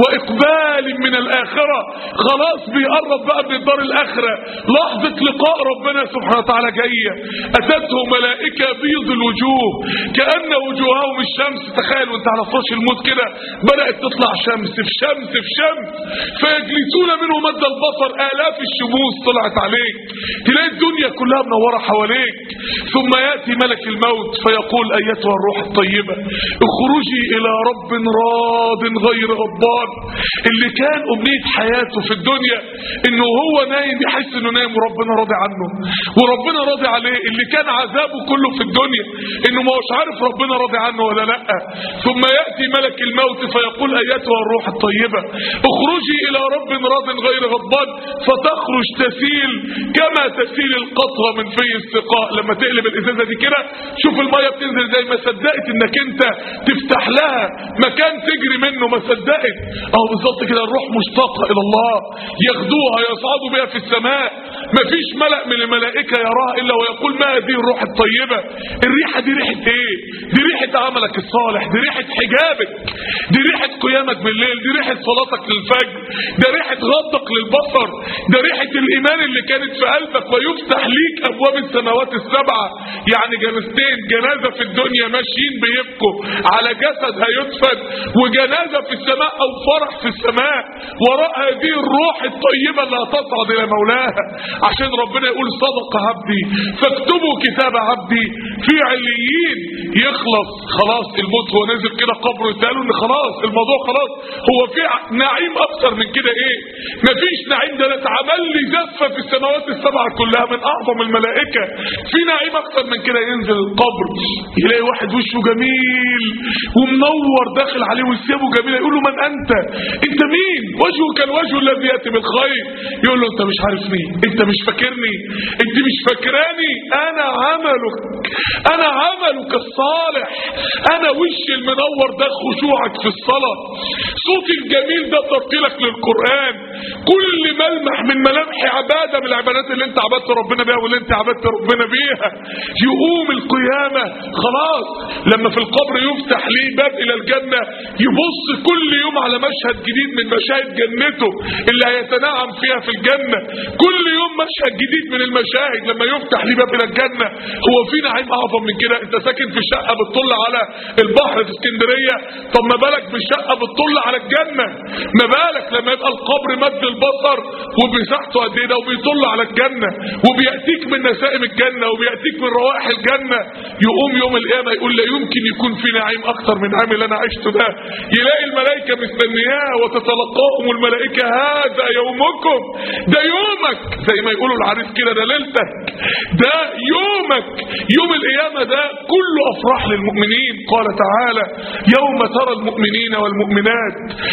وإقبال من الآخرة خلاص بيقرب بقى من الدار الآخرة لحظة لقاء ربنا سبحانه وتعالى جاية أتته ملائكة بيض الوجوه كأن وجوههم الشمس تخيل وانت على فراش الموت كده بدأت تطلع شمس في شمس في شمس فيجلسون منه مد البصر آلاف الشموس طلعت عليك تلاقي الدنيا كلها منورة حواليك ثم يأتي ملك الموت فيقول أيتها الروح الطيبة اخرجي إلى رب راض غير غضبان اللي كان أمنية حياته في الدنيا إنه هو نايم يحس إنه نايم وربنا راضي عنه وربنا راضي عليه اللي كان عذابه كله في الدنيا إنه ما هوش عارف ربنا راضي عنه ولا لأ ثم يأتي ملك الموت فيقول أيتها الروح الطيبة اخرجي إلى رب راض غير غضبان فتخرج تسيل كما تسيل القطرة من في السقاء لما تقلب الإزازة دي كده شوف المية بتنزل زي ما صدقت انك انت تفتح لها مكان تجري منه ما صدقت اهو بالظبط كده الروح مشتاقة الى الله ياخدوها يصعدوا بها في السماء مفيش ملأ من الملائكة يراها الا ويقول ما هذه الروح الطيبة الريحة دي ريحة ايه دي ريحة عملك الصالح دي ريحة حجابك دي ريحة قيامك بالليل دي ريحة صلاتك للفجر ده ريحة غضك للبصر ده ريحة الايمان اللي كانت في قلبك ويفتح ليك ابواب السماوات السبعة يعني جنازتين جنازة في الدنيا ماشيين بيبكوا على جسد هيدفن وجنازة في السماء او فرح في السماء وراء هذه الروح الطيبة اللي هتصعد الى مولاها عشان ربنا يقول صدق عبدي فاكتبوا كتاب عبدي في عليين يخلص خلاص الموت هو نازل كده قبره يتقالوا ان خلاص الموضوع خلاص هو في نعيم اكتر من كده ايه مفيش نعيم ده اتعمل لي زفه في السماوات السبعه كلها من اعظم الملائكه في نعيم اكتر من كده ينزل القبر يلاقي واحد وشه جميل ومنور داخل عليه وثيابه جميله يقول له من انت انت مين وجهك الوجه الذي ياتي بالخير يقول له انت مش عارف مين انت مش فاكرني انت مش فاكراني انا عملك انا عملك الصالح انا وشي المنور ده خشوعك في الصلاه صوتي الجميل ده ترتيلك للقران كل ملمح من ملامح عباده من العبادات اللي انت عبدت ربنا بيها واللي انت عبدت ربنا بيها يقوم القيامه خلاص لما في القبر يفتح ليه باب الى الجنه يبص كل يوم على مشهد جديد من مشاهد جنته اللي هيتنعم فيها في الجنه كل يوم مشهد جديد من المشاهد لما يفتح ليه باب الى الجنه هو في نعيم اعظم من كده انت ساكن في شقه بتطل على البحر في اسكندريه طب ما بالك بشقه بتطل على الجنه ما بالك لما يبقى القبر مد البصر وبيساحته قد ايه ده وبيطل على الجنه وبياتيك من نسائم الجنه وبياتيك من روائح الجنه يقوم يوم القيامه يقول لا يمكن يكون في نعيم اكتر من نعيم اللي انا عشته ده يلاقي الملائكه مستنياه وتتلقاهم الملائكه هذا يومكم ده يومك زي ما يقولوا العريس كده ده ليلتك ده يومك يوم القيامه ده كله افراح للمؤمنين قال تعالى يوم ترى المؤمنين والمؤمنات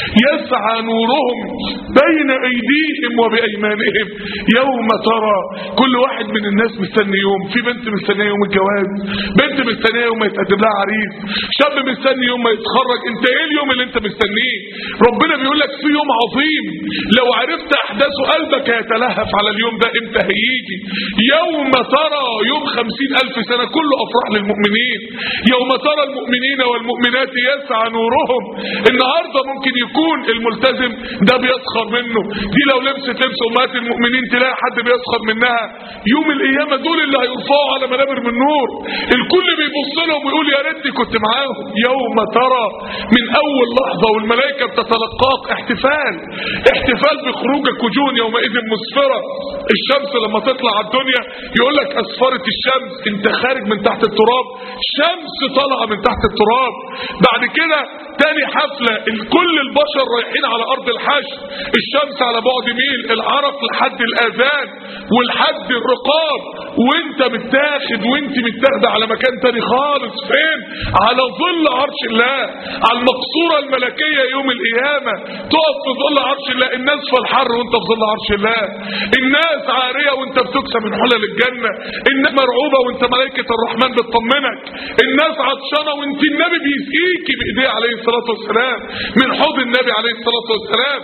يسعى نورهم بين ايديهم وبايمانهم يوم ترى كل واحد من الناس مستني يوم في بنت مستنيه يوم الجواز بنت مستنيه يوم ما يتقدم لها عريس شاب مستني يوم ما يتخرج انت ايه اليوم اللي انت مستنيه ربنا بيقول لك في يوم عظيم لو عرفت احداثه قلبك هيتلهف على اليوم ده امتى هيجي يوم ترى يوم خمسين الف سنة كله افراح للمؤمنين يوم ترى المؤمنين والمؤمنات يسعى نورهم النهاردة ممكن يكون الملتزم ده بيسخر بيسخر منه دي لو لبست لبس امهات المؤمنين تلاقي حد بيسخر منها يوم القيامه دول اللي هيرفعوا على منابر من نور الكل بيبص لهم ويقول يا ريتني كنت معاهم يوم ترى من اول لحظه والملائكه بتتلقاك احتفال احتفال بخروجك وجوه يومئذ مسفره الشمس لما تطلع على الدنيا يقول لك اسفرت الشمس انت خارج من تحت التراب شمس طالعه من تحت التراب بعد كده تاني حفله كل البشر رايحين على ارض الحشر الشمس على بعد ميل العرق لحد الاذان والحد الرقاب وانت متاخد وانت متاخده على مكان تاني خالص فين على ظل عرش الله على المقصوره الملكيه يوم القيامه تقف في ظل عرش الله الناس في الحر وانت في ظل عرش الله الناس عاريه وانت بتكسى من حلل الجنه الناس مرعوبه وانت ملائكه الرحمن بتطمنك الناس عطشانه وانت النبي بيسقيكي بايديه عليه الصلاه والسلام من حوض النبي عليه الصلاه والسلام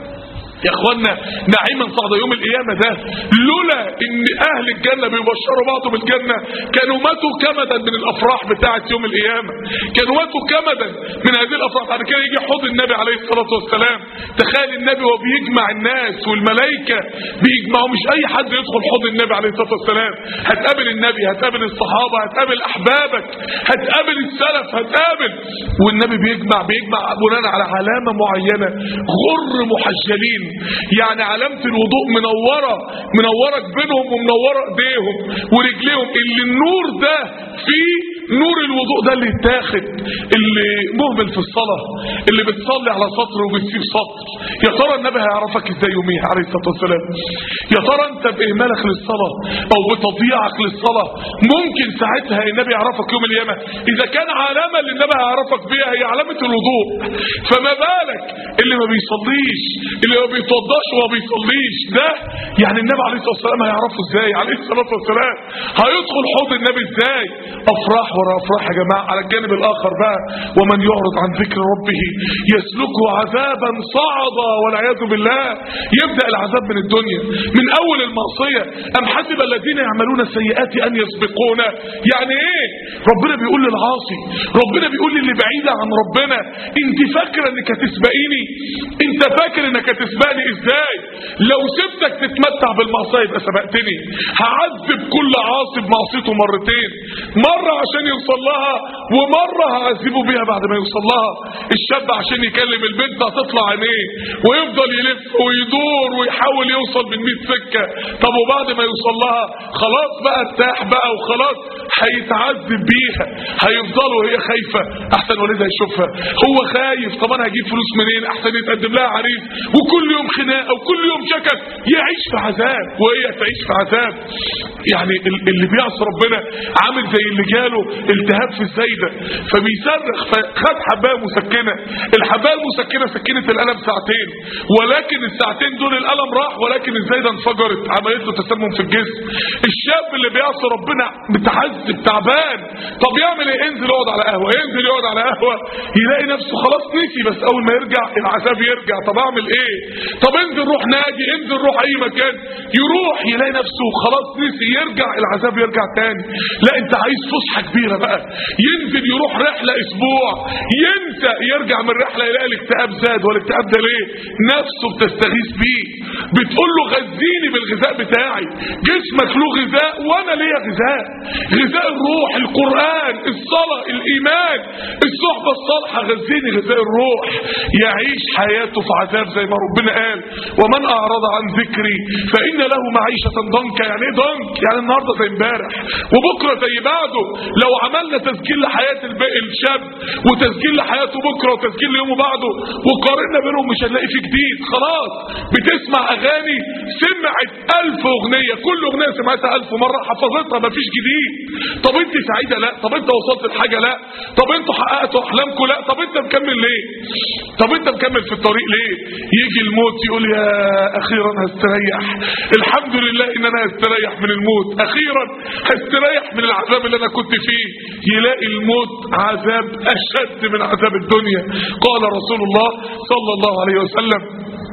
يا اخوانا نعيما صعد يوم القيامة ده لولا ان اهل الجنة بيبشروا بعض بالجنة كانوا ماتوا كمدا من الافراح بتاعة يوم القيامة كانوا ماتوا كمدا من هذه الافراح بعد كده يجي حوض النبي عليه الصلاة والسلام تخيل النبي وهو بيجمع الناس والملائكة بيجمعوا مش اي حد يدخل حوض النبي عليه الصلاة والسلام هتقابل النبي هتقابل الصحابة هتقابل احبابك هتقابل السلف هتقابل والنبي بيجمع بيجمع بناء على علامة معينة غر محجلين يعني علامة الوضوء منورة منورة جبينهم ومنورة ايديهم ورجليهم اللي النور ده فيه نور الوضوء ده اللي يتاخد اللي مهمل في الصلاة اللي بتصلي على سطر وبتسيب سطر يا ترى النبي هيعرفك ازاي يوميها عليه الصلاة والسلام يا ترى انت باهمالك للصلاة او بتضييعك للصلاة ممكن ساعتها النبي يعرفك يوم القيامة اذا كان علامة اللي النبي هيعرفك بيها هي علامة الوضوء فما بالك اللي ما بيصليش اللي ما بيتوضاش وما بيصليش ده يعني النبي عليه الصلاة والسلام هيعرفه ازاي عليه الصلاة والسلام هيدخل حوض النبي ازاي افراح ورا افراح يا جماعة على الجانب الاخر بقى ومن يعرض عن ذكر ربه يسلكه عذابا صعدا والعياذ بالله يبدأ العذاب من الدنيا من اول المعصية ام حسب الذين يعملون السيئات ان يسبقونا يعني ايه ربنا بيقول للعاصي ربنا بيقول للي بعيدة عن ربنا انت فاكرة انك هتسبقيني انت فاكر انك هتسبقني ازاي لو سبتك تتمتع بالمعصية يبقى سبقتني هعذب كل عاصي بمعصيته مرتين مرة عشان يوصل لها ومرة هعذبه بيها بعد ما يوصل لها الشاب عشان يكلم البنت هتطلع عينيه ويفضل يلف ويدور ويحاول يوصل من 100 سكة طب وبعد ما يوصل لها خلاص بقى ارتاح بقى وخلاص هيتعذب بيها هيفضل وهي خايفة احسن والدها يشوفها هو خايف طب انا هجيب فلوس منين احسن يتقدم لها عريس وكل يوم خناقه وكل يوم شكل يعيش في عذاب وهي تعيش في عذاب يعني ال- اللي بيعصي ربنا عامل زي اللي جاله التهاب في الزايده فبيصرخ فخد حبايه مسكنه الحبايه المسكنه سكنت الالم ساعتين ولكن الساعتين دول الالم راح ولكن الزايده انفجرت عملت له تسمم في الجسم الشاب اللي بيعصي ربنا متعذب تعبان طب يعمل ايه ينزل يقعد على قهوه ينزل يقعد على قهوه يلاقي نفسه خلاص نسي بس اول ما يرجع العذاب يرجع طب اعمل ايه طب انزل روح نادي انزل روح اي مكان يروح يلاقي نفسه خلاص نسي يرجع العذاب يرجع تاني لا انت عايز فسحه كبيره بقى ينزل يروح رحله اسبوع ينسى يرجع من الرحله يلاقي الاكتئاب زاد والاكتئاب ده ليه نفسه بتستغيث بيه بتقول له غذيني بالغذاء بتاعي جسمك له غذاء وانا ليا غذاء غذاء الروح القران الصلاه الايمان الصحبه الصالحه غذيني غذاء الروح يعيش حياته في عذاب زي ما ربنا قال ومن اعرض عن ذكري فان له معيشه ضنكا يعني ايه ضنك يعني النهارده زي امبارح وبكره زي بعده لو عملنا تسجيل لحياه الب- الشاب وتسجيل لحياته بكره وتسجيل ليومه بعده وقارنا بينهم مش هنلاقي فيه جديد خلاص بتسمع اغاني سمعت ألف اغنيه كل اغنيه سمعتها ألف مره حفظتها مفيش جديد طب انت سعيده لا طب انت وصلت لحاجه لا طب انتوا حققتوا احلامكم لا طب انت مكمل ليه طب انت مكمل في الطريق ليه يجي الموت يقول يا اخيرا هستريح الحمد لله ان انا هستريح من الموت اخيرا هستريح من العذاب اللي انا كنت فيه يلاقي الموت عذاب اشد من عذاب الدنيا قال رسول الله صلى الله عليه وسلم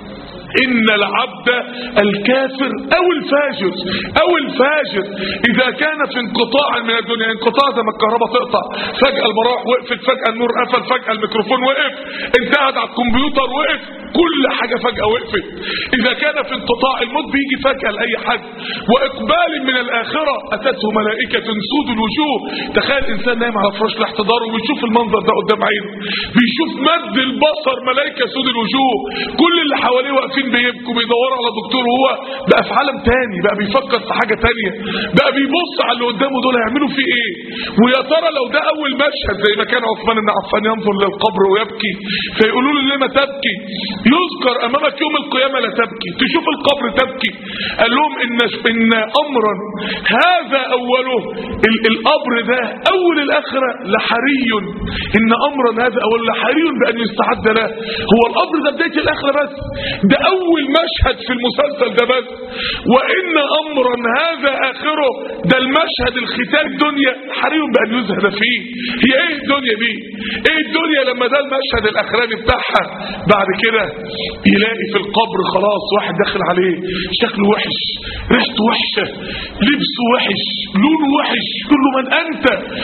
إن العبد الكافر أو الفاجر أو الفاجر إذا كان في انقطاع من الدنيا انقطاع زي ما الكهرباء تقطع فجأة المراوح وقفت فجأة النور قفل فجأة الميكروفون وقف انت قاعد على الكمبيوتر وقف كل حاجة حاجة فجأة وقفت إذا كان في انقطاع الموت بيجي فجأة لأي حد وإقبال من الآخرة أتته ملائكة سود الوجوه تخيل إنسان نايم على فراش الاحتضار وبيشوف المنظر ده قدام عينه بيشوف مد البصر ملائكة سود الوجوه كل اللي حواليه واقفين بيبكوا بيدوروا على دكتور وهو بقى في عالم تاني بقى بيفكر في حاجة تانية بقى بيبص على اللي قدامه دول هيعملوا فيه ايه ويا ترى لو ده اول مشهد زي ما كان عثمان بن عفان ينظر للقبر ويبكي فيقولوا له لما تبكي يذكر امامك يوم القيامة لا تبكي تشوف القبر تبكي قال لهم ان ان امرا هذا اوله ال- القبر ده اول الاخرة لحري ان امرا هذا اوله لحري بان يستعد له هو القبر ده بداية الاخرة بس ده اول مشهد في المسلسل ده بس وان امرا هذا اخره ده المشهد الختام الدنيا حري بان يزهد فيه هي ايه الدنيا دي ايه الدنيا لما ده المشهد الاخراني بتاعها بعد كده يلاقي في القبر خلاص واحد داخل عليه شكله وحش ريحته وحشه لبسه وحش لونه وحش يقول له من انت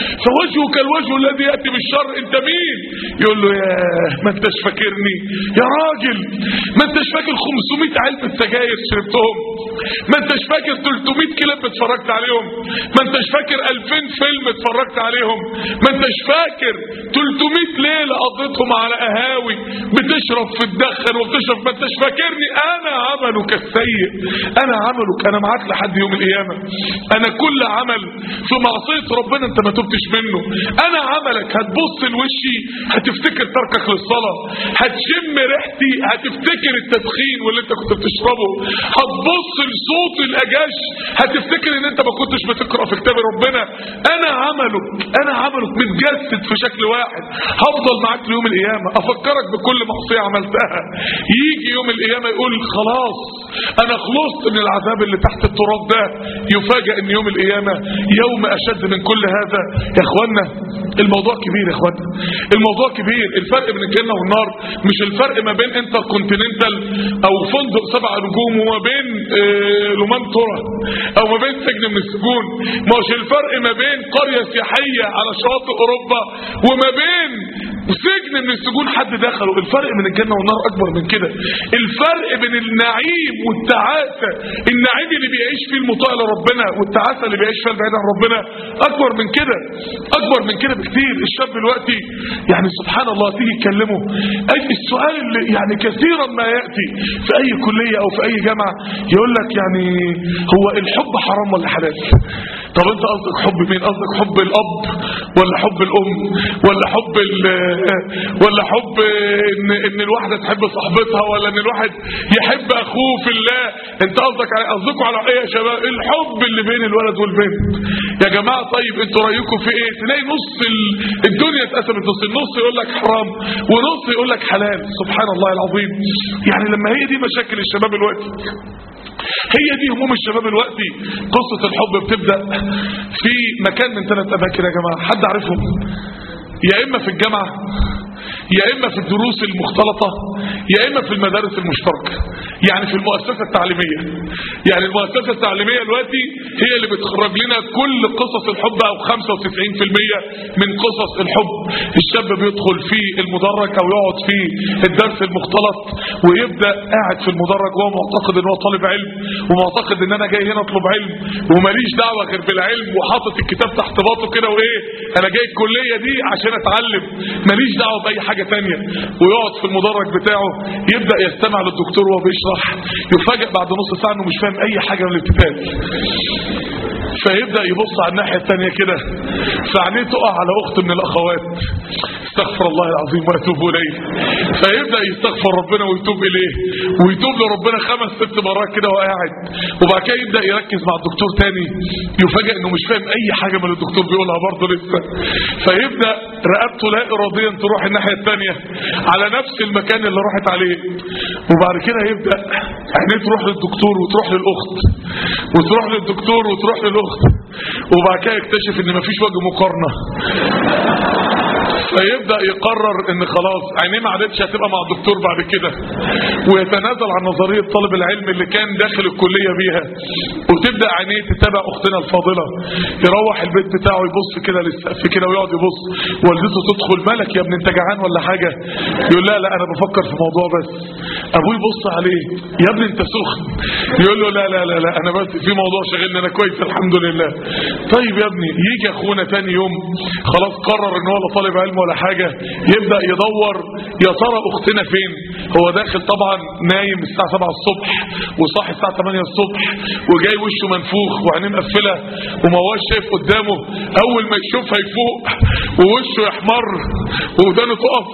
فوجهك الوجه الذي ياتي بالشر انت مين يقول له يا ما انتش فاكرني يا راجل ما انتش فاكر 500 علبه سجاير شربتهم ما انتش فاكر 300 كليب اتفرجت عليهم ما انتش فاكر 2000 فيلم اتفرجت عليهم ما انتش فاكر 300 ليله قضيتهم على قهاوي بتشرب في الدخن وبتشرب ما انتش فاكرني انا عملك السيء انا عملك انا معاك لحد يوم القيامه انا كل عمل في معصيه ربنا انت ما تبتش منه انا عملك هتبص لوشي هتفتكر تركك للصلاه هتشم ريحتي هتفتكر التدخين واللي انت كنت بتشربه هتبص لصوت الاجاش هتفتكر ان انت ما كنتش بتقرا في كتاب ربنا انا عملك انا عملك متجسد في شكل واحد هفضل معاك ليوم القيامه افكرك بكل معصيه عملتها يجي يوم القيامه يقول خلاص انا خلصت من العذاب اللي تحت التراب ده يفاجئ ان يوم القيامه يوم اشد من كل هذا يا اخوانا الموضوع كبير يا اخوانا الموضوع كبير الفرق بين الجنه والنار مش الفرق ما بين انتر كونتيننتال او فندق سبع نجوم وما بين آه، لومان تورا او ما بين سجن من السجون مش الفرق ما بين قريه سياحيه على شواطئ اوروبا وما بين سجن من السجون حد دخله الفرق بين الجنه والنار اكبر من كده الفرق بين النعيم والتعاسه النعيم اللي بيعيش فيه المطاع لربنا والتعاسه اللي بيعيش فيها البعيد عن ربنا اكبر من كده اكبر من كده بكتير الشاب دلوقتي يعني سبحان الله تيجي تكلمه اي السؤال اللي يعني كثيرا ما ياتي في اي كليه او في اي جامعه يقول لك يعني هو الحب حرام ولا حلال طب انت قصدك حب مين قصدك حب الاب ولا حب الام ولا حب ال ولا حب ان ان الواحده تحب صاحبتها ولا ان الواحد يحب اخوه في الله انت قصدك على قصدكم على ايه يا شباب الحب اللي بين الولد والبنت يا جماعه طيب انتوا رايكم في ايه تلاقي نص ال- الدنيا اتقسمت نص النص يقول لك حرام ونص يقول لك حلال سبحان الله العظيم يعني لما هي دي مشاكل الشباب دلوقتي هي دي هموم الشباب دلوقتي قصة الحب بتبدأ في مكان من ثلاث أماكن يا جماعة حد عارفهم يا إما في الجامعة يا إما في الدروس المختلطة يا إما في المدارس المشتركة يعني في المؤسسة التعليمية يعني المؤسسة التعليمية دلوقتي هي اللي بتخرج لنا كل قصص الحب أو 95% من قصص الحب الشاب بيدخل في المدرج أو يقعد في الدرس المختلط ويبدأ قاعد في المدرج وهو معتقد ان هو طالب علم ومعتقد ان انا جاي هنا اطلب علم وماليش دعوة غير بالعلم وحاطط الكتاب تحت باطه كده وايه انا جاي الكلية دي عشان اتعلم ماليش دعوة باي حاجة تانية ويقعد في المدرج بتاعه يبدأ يستمع للدكتور وهو بيشرح يفاجئ بعد نص ساعة انه مش فاهم اي حاجة من الكتاب فيبدأ يبص على الناحية التانية كده فعينيه تقع على اخت من الاخوات استغفر الله العظيم واتوب اليه فيبدا يستغفر ربنا ويتوب اليه ويتوب لربنا خمس ست مرات كده وقاعد وبعد كده يبدا يركز مع الدكتور تاني يفاجئ انه مش فاهم اي حاجه من اللي الدكتور بيقولها برضه لسه فيبدا رقبته لا اراديا تروح الناحيه التانيه على نفس المكان اللي راحت عليه وبعد كده يبدا عينيه تروح للدكتور وتروح للاخت وتروح للدكتور وتروح للاخت وبعد كده يكتشف ان مفيش وجه مقارنه فيبدا يقرر ان خلاص عينيه ما عادتش هتبقى مع الدكتور بعد كده ويتنازل عن نظريه طالب العلم اللي كان داخل الكليه بيها وتبدا عينيه تتابع اختنا الفاضله يروح البيت بتاعه يبص كده للسقف كده ويقعد يبص والدته تدخل مالك يا ابني انت جعان ولا حاجه يقول لا لا انا بفكر في موضوع بس ابوه يبص عليه يا ابني انت سخن يقول له لا لا لا لا انا بس في موضوع شاغلني انا كويس الحمد لله طيب يا ابني يجي اخونا تاني يوم خلاص قرر ان هو لا طالب علم ولا حاجه يبدا يدور يا ترى اختنا فين هو داخل طبعا نايم الساعه 7 الصبح وصاحي الساعه 8 الصبح وجاي وشه منفوخ وعينيه مقفله وما هوش شايف قدامه اول ما يشوفها يفوق ووشه يحمر ودانه تقف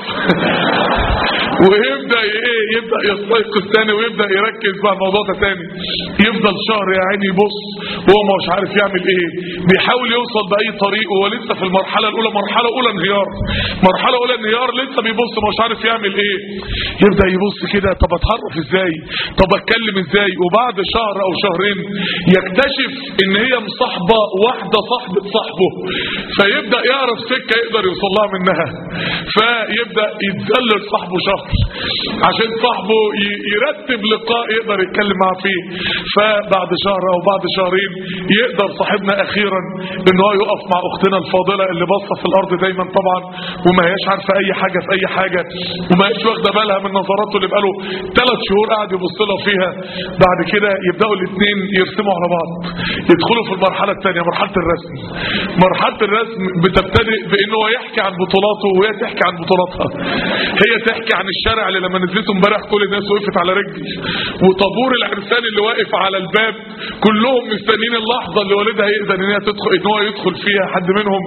ويبدا ايه يبدا يستيقظ تاني ويبدا يركز مع الموضوع ده تاني يفضل شهر يا عيني يبص وهو مش عارف يعمل ايه بيحاول يوصل باي طريق وهو لسه في المرحله الاولى مرحله اولى انهيار مرحله اولى انهيار لسه بيبص مش عارف يعمل ايه يبدا يبص كده طب اتصرف ازاي طب اتكلم ازاي وبعد شهر او شهرين يكتشف ان هي مصاحبه واحده صاحبه صاحبه فيبدا يعرف سكه يقدر يوصل لها منها فيبدا يتذلل صاحبه شهر عشان صاحبه ي- يرتب لقاء يقدر يتكلم معاه فيه فبعد شهر او بعد شهرين يقدر صاحبنا اخيرا ان هو يقف مع اختنا الفاضله اللي باصه في الارض دايما طبعا وما هياش عارفه اي حاجه في اي حاجه وما هياش واخده بالها من نظراته اللي بقاله ثلاث شهور قاعد يبص لها فيها بعد كده يبداوا الاثنين يرسموا على بعض يدخلوا في المرحله الثانيه مرحله الرسم مرحله الرسم بتبتدئ بان هو يحكي عن بطولاته وهي تحكي عن بطولاتها هي تحكي عن الشارع اللي لما نزلته امبارح كل الناس وقفت على رجل وطابور العرسان اللي واقف على الباب كلهم مستنيين اللحظه اللي والدها يقدر ان هي تدخل ان هو يدخل فيها حد منهم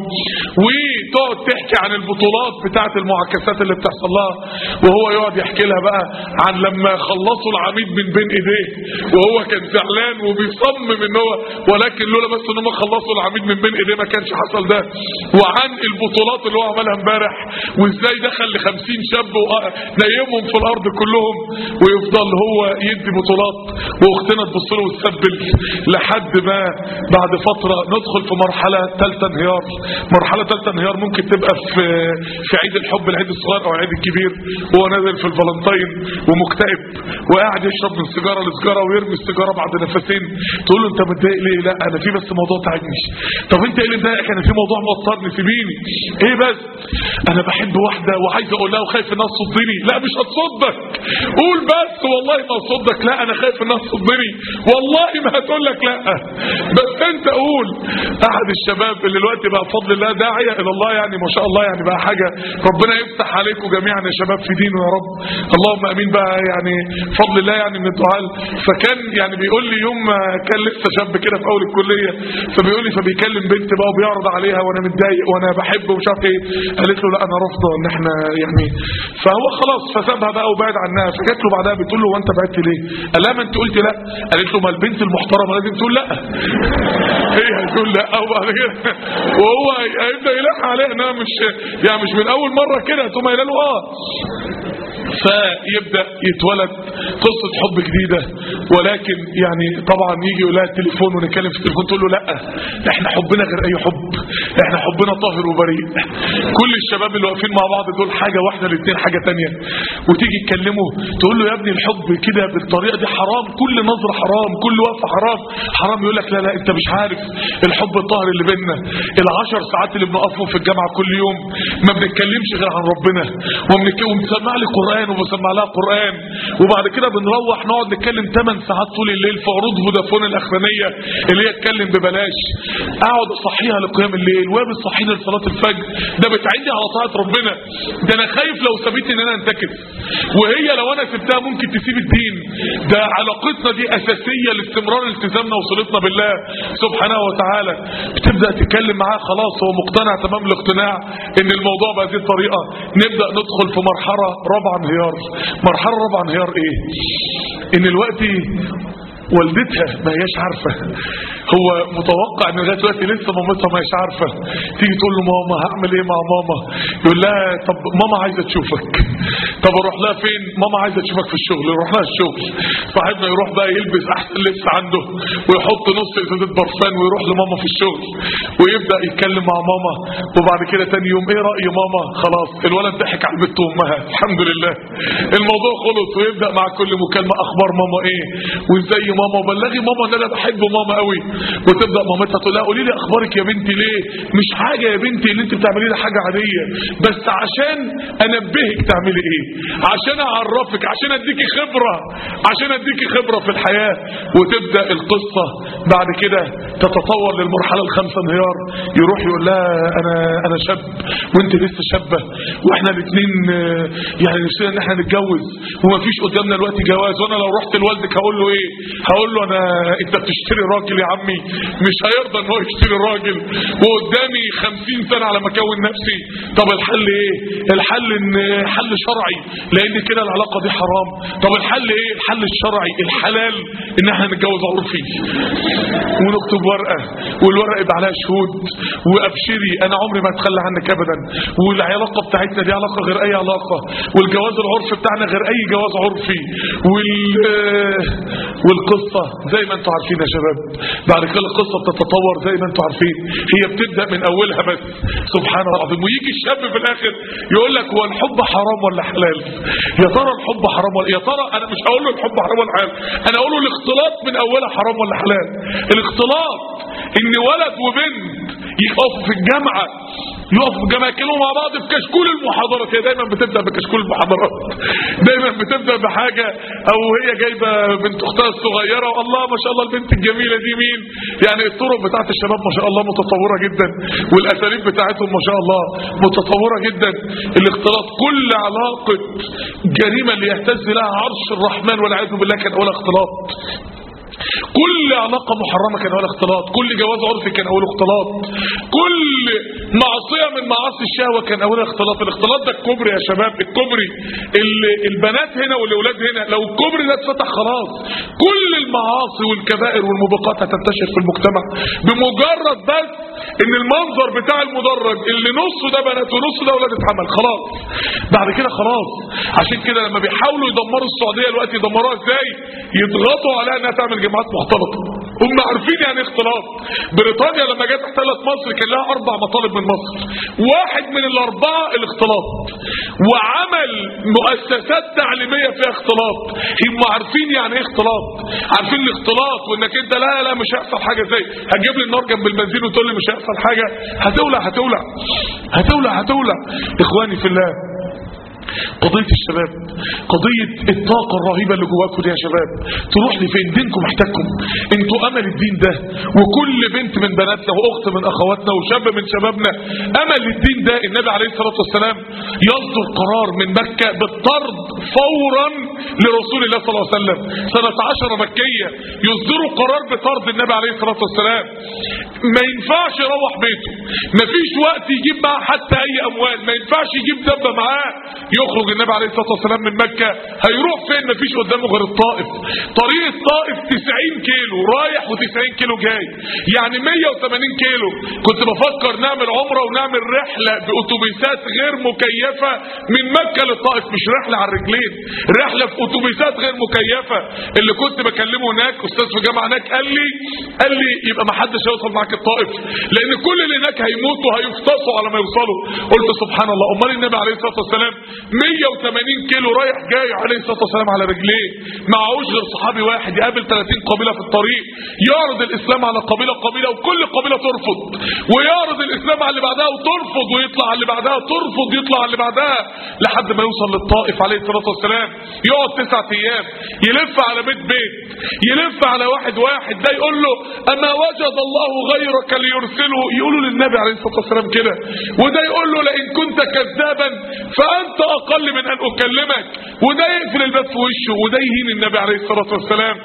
وتقعد تحكي عن البطولات بتاعه المعاكسات اللي بتحصل لها وهو يقعد يحكي لها بقى عن لما خلصوا العميد من بين ايديه وهو كان زعلان وبيصمم ان هو ولكن لولا بس ان هم خلصوا العميد من بين ايديه ما كانش حصل ده وعن البطولات اللي هو عملها امبارح وازاي دخل ل 50 شاب ونيمهم في الارض كلهم ويفضل هو يدي بطولات واختنا تبص له وتسبل لحد ما بعد فتره ندخل في مرحله ثالثه انهيار مرحله ثالثه انهيار ممكن تبقى في في عيد الحب العيد الصغير او العيد الكبير وهو نازل في الفالنتين ومكتئب وقاعد يشرب من سيجاره لسيجاره ويرمي السيجاره بعد نفسين تقول له انت متضايق ليه لا انا في بس موضوع تعبني طب انت ايه اللي مضايقك انا في موضوع موترني سيبيني ايه بس انا بحب واحده وعايز اقول لها وخايف انها تصدني لا مش هتصدك قول بس والله ما هتصدك لا انا خايف انها تصدني والله ما هتقول لك لا بس انت قول احد الشباب اللي دلوقتي بقى بفضل الله داعيه الى الله يعني ما شاء الله يعني بقى حاجه ربنا يفتح عليكم جميعا يا شباب في دينه يا رب اللهم امين بقى يعني فضل الله يعني من الدعاء فكان يعني بيقول لي يوم ما كان لسه شاب كده في اول الكليه فبيقول لي فبيكلم بنت بقى وبيعرض عليها وانا متضايق وانا بحب ومش عارف ايه قالت له لا انا رافضه ان احنا يعني فهو خلاص فسابها بقى وبعد عنها فجت له بعدها بتقول له وانت بعدت ليه؟ قال لها ما انت قلت لا قالت له ما البنت المحترمه لازم تقول لا هي هتقول لا وبعد كده وهو هيبدا يلح عليها انها مش يعني مش من اول مره كده ثم قايله له اه فيبدا يتولد قصه حب جديده ولكن يعني طبعا يجي يقول لها التليفون ونتكلم في التليفون تقول له لا احنا حبنا غير اي حب احنا حبنا طاهر وبريء كل الشباب اللي واقفين مع بعض دول حاجه واحده الاثنين حاجه تانية وتيجي تكلمه تقول له يا ابني الحب كده بالطريقه دي حرام كل نظره حرام كل وقفه حرام حرام يقول لك لا لا انت مش عارف الحب الطاهر اللي بيننا العشر ساعات اللي بنقفهم في الجامعه كل يوم ما بنتكلمش غير عن ربنا وبنك- وبنسمع لي قران وبسمع لها قران وبعد كده بنروح نقعد نتكلم 8 ساعات طول الليل في عروض فودافون الاخرانيه اللي هي اتكلم ببلاش اقعد اصحيها لقيام الليل وهي بتصحيني لصلاه الفجر ده بتعيني على طاعه ربنا ده انا خايف لو سابتني ان انا انتكس وهي لو انا سبتها ممكن تسيب الدين ده علاقتنا دي اساسيه لاستمرار التزامنا وصلتنا بالله سبحانه وتعالى بتبدا تتكلم معاه خلاص هو مقتنع تمام الاقتناع ان الموضوع بهذه الطريقه نبدا ندخل في مرحله رابعه انهيار مرحله رابعه انهيار ايه ان الوقت والدتها ما هياش عارفه هو متوقع ان لغايه دلوقتي لسه مامتها مش عارفه تيجي تقول له ماما هعمل ايه مع ماما يقول لها طب ماما عايزه تشوفك طب اروح لها فين ماما عايزه تشوفك في الشغل يروح لها الشغل صاحبنا يروح بقى يلبس احسن لبس عنده ويحط نص ازازه برفان ويروح لماما في الشغل ويبدا يتكلم مع ماما وبعد كده تاني يوم ايه راي ماما خلاص الولد ضحك على البت وامها الحمد لله الموضوع خلص ويبدا مع كل مكالمه اخبار ماما ايه وازاي ماما وبلغي ماما ان انا بحب ماما قوي وتبدا مامتها تقول لها قولي لي اخبارك يا بنتي ليه مش حاجه يا بنتي اللي انت بتعمليه ده حاجه عاديه بس عشان انبهك تعملي ايه عشان اعرفك عشان اديكي خبره عشان اديكي خبره في الحياه وتبدا القصه بعد كده تتطور للمرحله الخامسه انهيار يروح يقول لها انا انا شاب وانت لسه شابه واحنا الاثنين يعني نفسنا ان احنا نتجوز ومفيش قدامنا الوقت جواز وانا لو رحت لوالدك هقول له ايه هقول له انا انت بتشتري راجل يا عمي مش هيرضى ان هو يشتري راجل وقدامي خمسين سنه على ما اكون نفسي طب الحل ايه الحل ان حل شرعي لان كده العلاقه دي حرام طب الحل ايه الحل الشرعي الحلال ان احنا نتجوز عرفي ونكتب ورقه والورقه يبقى عليها شهود وابشري انا عمري ما اتخلى عنك ابدا والعلاقه بتاعتنا دي علاقه غير اي علاقه والجواز العرفي بتاعنا غير اي جواز عرفي وال والقصه زي ما انتم عارفين يا شباب بعد كده القصه بتتطور زي ما انتم عارفين هي بتبدا من اولها بس سبحان الله العظيم ويجي الشاب في الاخر يقول لك هو الحب حرام ولا حلال يا ترى الحب حرام ولا يا ترى انا مش هقول له الحب حرام ولا حلال انا اقول له الاختلاط من اولها حرام ولا حلال الاختلاط ان ولد وبنت يقفوا في الجامعه يقفوا في الجامعه يتكلموا مع بعض في كشكول المحاضرات هي دايما بتبدا بكشكول المحاضرات دايما بتبدا بحاجه او هي جايبه بنت اختها الصغيره والله ما شاء الله البنت الجميله دي مين يعني الطرق بتاعت الشباب ما شاء الله متطوره جدا والاساليب بتاعتهم ما شاء الله متطوره جدا الاختلاط كل علاقه جريمه اللي يهتز لها عرش الرحمن والعياذ بالله كان اولها اختلاط كل علاقة محرمة كان أول اختلاط كل جواز عرفي كان أول اختلاط كل معصية من معاصي الشهوة كان أول اختلاط الاختلاط ده الكبري يا شباب الكبري ال- البنات هنا والأولاد هنا لو الكبري ده اتفتح خلاص كل المعاصي والكبائر والموبقات هتنتشر في المجتمع بمجرد بس ان المنظر بتاع المدرج اللي نصه ده بنات ونصه ده اولاد اتعمل خلاص بعد كده خلاص عشان كده لما بيحاولوا يدمروا السعوديه دلوقتي يدمروها ازاي يضغطوا عليها انها تعمل جماعات مختلطه هم عارفين يعني إيه اختلاط بريطانيا لما جت احتلت مصر كان لها اربع مطالب من مصر واحد من الاربعه الاختلاط وعمل مؤسسات تعليميه فيها اختلاط هم عارفين يعني ايه اختلاط عارفين الاختلاط وانك انت لا لا مش هيحصل حاجه زي هتجيب لي النار جنب البنزين وتقول لي مش هيحصل حاجه هتولع هتولع هتولع هتولع اخواني في الله قضية الشباب قضية الطاقة الرهيبة اللي جواكم دي يا شباب تروح لفين دينكم محتاجكم انتوا امل الدين ده وكل بنت من بناتنا واخت من اخواتنا وشاب من شبابنا امل الدين ده النبي عليه الصلاة والسلام يصدر قرار من مكة بالطرد فورا لرسول الله صلى الله عليه وسلم سنة عشر مكية يصدروا قرار بطرد النبي عليه الصلاة والسلام ما ينفعش يروح بيته ما فيش وقت يجيب معاه حتى اي اموال ما ينفعش يجيب دبة معاه يخرج النبي عليه الصلاة والسلام من مكة هيروح فين ما فيش قدامه غير الطائف طريق الطائف 90 كيلو رايح و90 كيلو جاي يعني 180 كيلو كنت بفكر نعمل عمرة ونعمل رحلة بأتوبيسات غير مكيفة من مكة للطائف مش رحلة على الرجلين رحلة في أتوبيسات غير مكيفة اللي كنت بكلمه هناك أستاذ في جامعة هناك قال لي قال لي يبقى ما حدش هيوصل معاك الطائف لأن كل اللي هناك هيموتوا هيفتصوا على ما يوصلوا قلت سبحان الله أمال النبي عليه الصلاة والسلام 180 كيلو رايح جاي عليه الصلاة والسلام على رجليه معهوش غير صحابي واحد يقابل 30 قبيلة في الطريق يعرض الإسلام على قبيلة قبيلة وكل قبيلة ترفض ويعرض الإسلام على اللي بعدها وترفض ويطلع على اللي بعدها ترفض يطلع على اللي بعدها لحد ما يوصل للطائف عليه الصلاة والسلام يقعد تسعة أيام يلف على بيت بيت يلف على واحد واحد ده يقول له أما وجد الله غيرك ليرسله يقولوا للنبي عليه الصلاة والسلام كده وده يقول له لئن كنت كذابا فأنت أقل من أن أكلمك وده يقفل الباب في وشه وده يهين النبي عليه الصلاة والسلام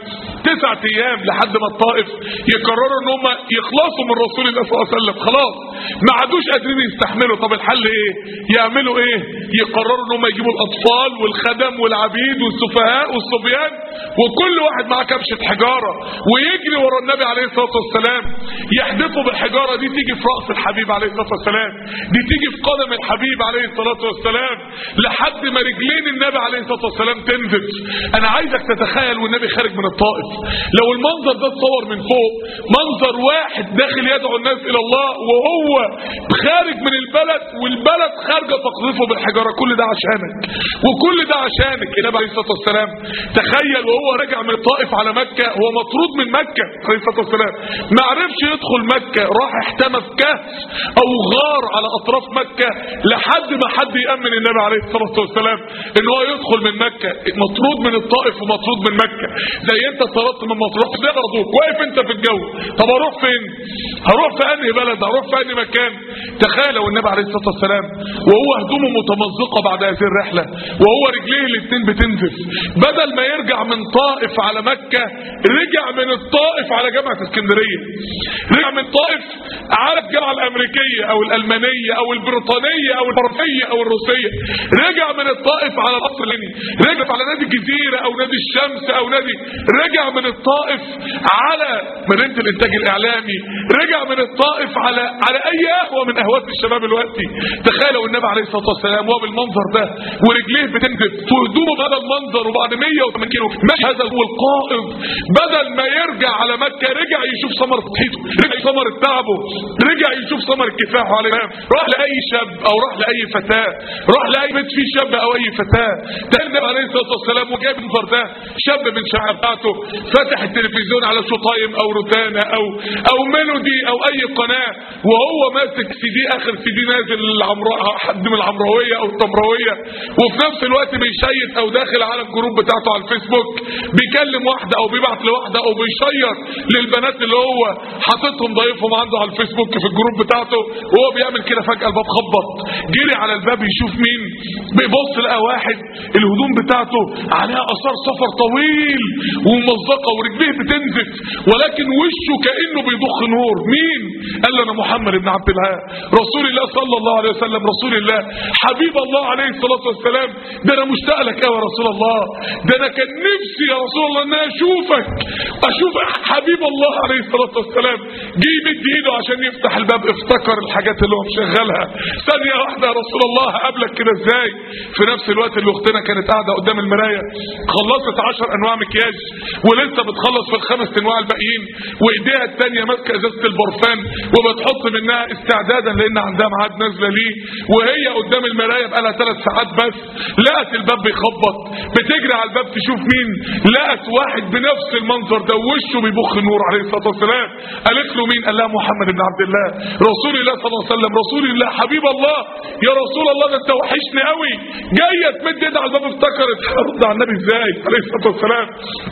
تسعة ايام لحد ما الطائف يقرروا ان هم يخلصوا من رسول الله صلى الله عليه وسلم خلاص ما عادوش قادرين يستحملوا طب الحل ايه يعملوا ايه يقرروا ان هم يجيبوا الاطفال والخدم والعبيد والسفهاء والصبيان وكل واحد معاه كبشة حجارة ويجري ورا النبي عليه الصلاة والسلام يحدفوا بالحجارة دي تيجي في رأس الحبيب عليه الصلاة والسلام دي تيجي في قدم الحبيب عليه الصلاة والسلام لحد ما رجلين النبي عليه الصلاة والسلام تنزل انا عايزك تتخيل والنبي خارج من الطائف لو المنظر ده اتصور من فوق منظر واحد داخل يدعو الناس الى الله وهو خارج من البلد والبلد خارجه تقذفه بالحجاره كل ده عشانك وكل ده عشانك النبي عليه الصلاه والسلام تخيل وهو راجع من الطائف على مكه هو مطرود من مكه عليه الصلاه والسلام ما عرفش يدخل مكه راح احتمى في كهف او غار على اطراف مكه لحد ما حد يامن النبي عليه الصلاه والسلام ان هو يدخل من مكه مطرود من الطائف ومطرود من مكه زي انت طردت من مطروح زي برضوك واقف انت في الجو طب اروح فين هروح في انهي بلد هروح في انهي مكان تخيل لو النبي عليه الصلاه والسلام وهو هدومه متمزقه بعد هذه الرحله وهو رجليه الاثنين بتنزف بدل ما يرجع من طائف على مكه رجع من الطائف على جامعه اسكندريه رجع من طائف على الجامعه الامريكيه او الالمانيه او البريطانيه او الفرنسيه او الروسيه رجع من الطائف على القصر الهندي رجع على نادي الجزيره او نادي الشمس او نادي رجع من الطائف على مدينه الانتاج الاعلامي رجع من الطائف على على اي قهوه من قهوات الشباب دلوقتي تخيلوا النبي عليه الصلاه والسلام وهو بالمنظر ده ورجليه بتنزف في هدومه بهذا المنظر وبعد 180 كيلو مش هذا هو القائد بدل ما يرجع على مكه رجع يشوف ثمر تضحيته رجع ثمر تعبه رجع يشوف ثمر كفاحه عليه راح لاي شاب او راح لاي فتاه راح لاي بيت فيه شاب او اي فتاه ده النبي عليه الصلاه والسلام وجايب المنظر ده شاب من شعب بتاعته فاتح التلفزيون على شطايم او روتانا او او ميلودي او اي قناه وهو ماسك سي دي اخر سي دي نازل العمراء حد من العمراويه او التمراويه وفي نفس الوقت بيشيت او داخل على الجروب بتاعته على الفيسبوك بيكلم واحده او بيبعت لواحده او بيشير للبنات اللي هو حاططهم ضايفهم عنده على الفيسبوك في الجروب بتاعته وهو بيعمل كده فجاه الباب خبط جري على الباب يشوف مين بيبص لقى واحد الهدوم بتاعته عليها اثار سفر طويل وممزقه ورجليه بتنزف ولكن وشه كانه بيضخ نور مين قال له انا محمد بن عبد الله رسول الله صلى الله عليه وسلم رسول الله حبيب الله عليه الصلاه والسلام ده انا مشتاق لك يا رسول الله ده انا كان نفسي يا رسول الله ان انا اشوفك اشوف حبيب الله عليه الصلاه والسلام جه يمد ايده عشان يفتح الباب افتكر الحاجات اللي هو مشغلها ثانيه واحده يا رسول الله هقابلك كده ازاي في نفس الوقت اللي اختنا كانت قاعده قدام المرايه خلصت عشر انواع مكياج ولسه بتخلص في الخمس انواع الباقيين وايديها الثانيه ماسكه ازازه البرفان وبتحط منها استعدادا لان عندها ميعاد نازله ليه وهي قدام المرايه بقالها ثلاث ساعات بس لقت الباب بيخبط بتجري على الباب تشوف مين لقت واحد بنفس المنظر ده وشه بيبخ نور عليه الصلاه والسلام قالت له مين قال لها محمد بن عبد الله رسول الله صلى الله عليه وسلم رسول الله حبيب الله يا رسول الله ده انت وحشني قوي جايه تمد ايدها على الباب افتكرت ارد على النبي ازاي عليه الصلاه والسلام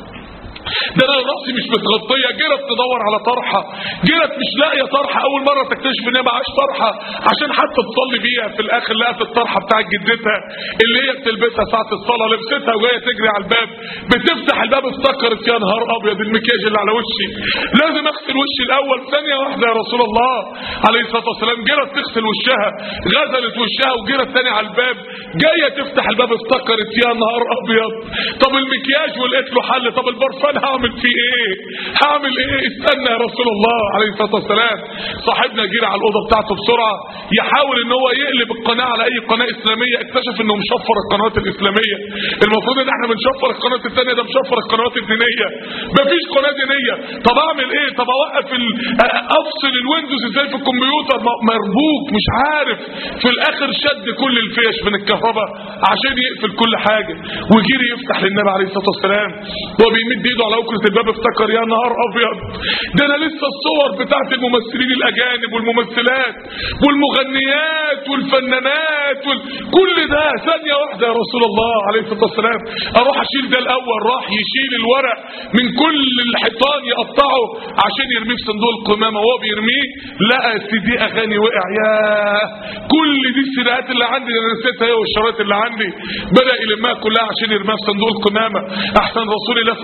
ده انا راسي مش متغطيه جرت تدور على طرحه جرت مش لاقيه طرحه اول مره تكتشف ان هي معاش طرحه عشان حتى تصلي بيها في الاخر لقت الطرحه بتاعت جدتها اللي هي بتلبسها ساعه الصلاه لبستها وجايه تجري على الباب بتفتح الباب افتكرت يا نهار ابيض المكياج اللي على وشي لازم اغسل وشي الاول ثانيه واحده يا رسول الله عليه الصلاه والسلام جرت تغسل وشها غسلت وشها وجرت تاني على الباب جايه تفتح الباب افتكرت يا نهار ابيض طب المكياج ولقيت له حل طب البرفان هعمل فيه ايه هعمل ايه استنى يا رسول الله عليه الصلاه والسلام صاحبنا جري على الاوضه بتاعته بسرعه يحاول ان هو يقلب القناه على اي قناه اسلاميه اكتشف انه مشفر القنوات الاسلاميه المفروض ان احنا بنشفر القناه الثانيه ده مشفر القنوات الدينيه مفيش قناه دينيه طب اعمل ايه طب اوقف ال... افصل الويندوز ازاي في الكمبيوتر مربوك مش عارف في الاخر شد كل الفيش من الكهرباء عشان يقفل كل حاجه وجري يفتح للنبي عليه الصلاه والسلام وهو بيمد ايده على وكرة الباب افتكر يا نهار ابيض ده انا لسه الصور بتاعت الممثلين الاجانب والممثلات والمغنيات والفنانات وال... كل ده ثانية واحدة يا رسول الله عليه الصلاة والسلام اروح اشيل ده الاول راح يشيل الورق من كل الحيطان يقطعه عشان يرميه في صندوق القمامة وهو بيرميه لقى سي دي اغاني وقع ياه كل دي السيديهات اللي عندي اللي انا نسيتها هي والشرايط اللي عندي بدأ يلمها كلها عشان يرميها في صندوق القمامة احسن رسول الله صلى الله عليه وسلم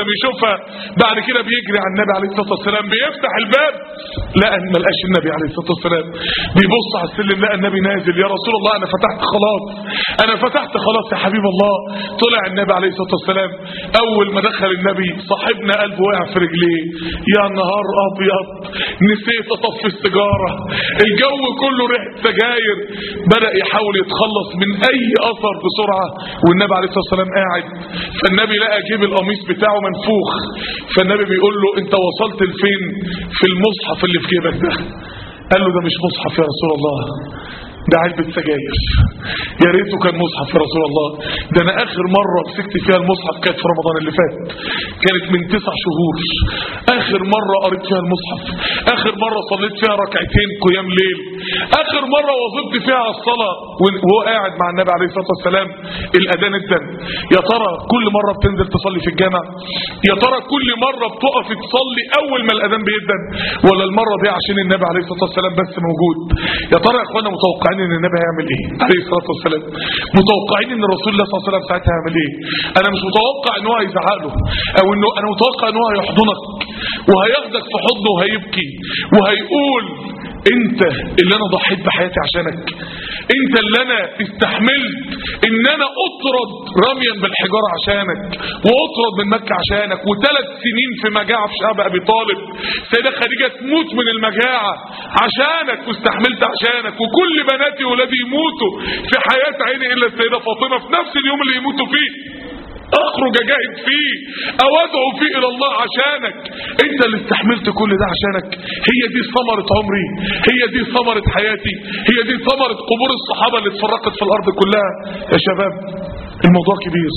يشوفها بعد كده بيجري على النبي عليه الصلاه والسلام بيفتح الباب لقى ما لقاش النبي عليه الصلاه والسلام بيبص على السلم لقى النبي نازل يا رسول الله انا فتحت خلاص انا فتحت خلاص يا حبيب الله طلع النبي عليه الصلاه والسلام اول ما دخل النبي صاحبنا قلبه وقع في رجليه يا نهار ابيض نسيت اطفي السيجاره الجو كله ريحه سجاير بدا يحاول يتخلص من اي اثر بسرعه والنبي عليه الصلاه والسلام قاعد فالنبي لقى جيب القميص بتاعه منفوخ فالنبي بيقول له انت وصلت لفين في المصحف اللي في جيبك ده قال له ده مش مصحف يا رسول الله ده علبة سجاير يا ريته كان مصحف يا رسول الله ده انا اخر مرة مسكت فيها المصحف كانت في رمضان اللي فات كانت من تسع شهور اخر مرة قريت فيها المصحف اخر مرة صليت فيها ركعتين قيام ليل اخر مرة وظبت فيها على الصلاة وهو قاعد مع النبي عليه الصلاة والسلام الاذان الدم يا ترى كل مرة بتنزل تصلي في الجامع يا ترى كل مرة بتقف تصلي اول ما الاذان بيدن ولا المرة دي عشان النبي عليه الصلاة والسلام بس موجود يا ترى يا اخوانا متوقعين ان النبي هيعمل ايه عليه الصلاة والسلام متوقعين ان رسول الله صلى الله عليه وسلم ساعتها هيعمل ايه انا مش متوقع ان هو هيزعق له او انه انا متوقع ان هو هيحضنك وهياخدك في حضنه وهيبكي وهيقول انت اللي انا ضحيت بحياتي عشانك انت اللي انا استحملت ان انا اطرد رميا بالحجارة عشانك واطرد من مكة عشانك وثلاث سنين في مجاعة في شعب ابي طالب سيدة خديجة تموت من المجاعة عشانك واستحملت عشانك وكل بناتي وولادي يموتوا في حياة عيني الا السيدة فاطمة في نفس اليوم اللي يموتوا فيه اخرج اجاهد فيه او ادعو فيه الى الله عشانك انت اللي استحملت كل ده عشانك هي دي ثمرة عمري هي دي ثمرة حياتي هي دي ثمرة قبور الصحابة اللي اتفرقت في الارض كلها يا شباب الموضوع كبير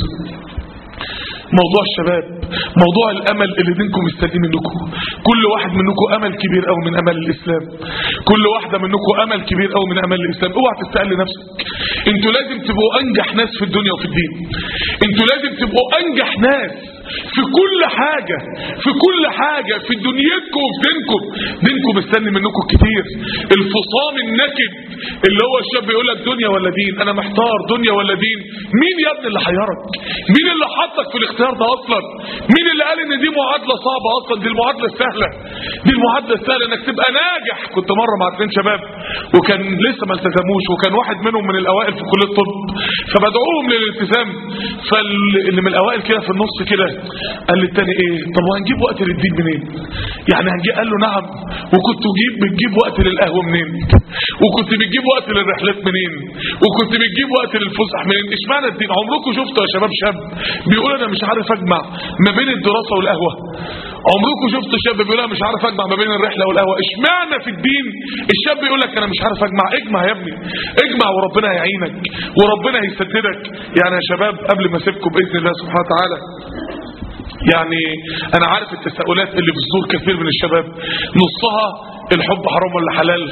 موضوع الشباب موضوع الامل اللي دينكم مستنيه منكم كل واحد منكم امل كبير قوي من امل الاسلام كل واحده منكم امل كبير قوي من امل الاسلام اوعى تستقل نفسك انتوا لازم تبقوا انجح ناس في الدنيا وفي الدين انتوا لازم تبقوا انجح ناس في كل حاجة في كل حاجة في دنيتكم وفي دينكم دينكم مستني منكم كتير الفصام النكد اللي هو الشاب يقول لك دنيا ولا دين انا محتار دنيا ولا دين مين يا ابني اللي حيرك مين اللي حطك في الاختيار ده اصلا مين اللي قال ان دي معادلة صعبة اصلا دي المعادلة السهلة دي المعادلة السهلة انك تبقى ناجح كنت مرة مع اثنين شباب وكان لسه ما التزموش وكان واحد منهم من الاوائل في كلية الطب فبدعوهم للالتزام فاللي من الاوائل كده في النص كده قال لي التاني ايه طب وهنجيب وقت للدين منين يعني هنجيب قال له نعم وكنت بجيب بتجيب وقت للقهوه منين وكنت بتجيب وقت للرحلات منين وكنت بتجيب وقت للفسح منين اشمعنى الدين عمركم شفتوا يا شباب شاب بيقول انا مش عارف اجمع ما بين الدراسه والقهوه عمركم شفتوا شاب بيقول انا مش عارف اجمع ما بين الرحله والقهوه اشمعنى في الدين الشاب بيقول لك انا مش عارف اجمع اجمع يا ابني اجمع وربنا هيعينك وربنا هيسددك يعني يا شباب قبل ما اسيبكم باذن الله سبحانه وتعالى يعني انا عارف التساؤلات اللي في صدور كثير من الشباب نصها الحب حرام ولا حلال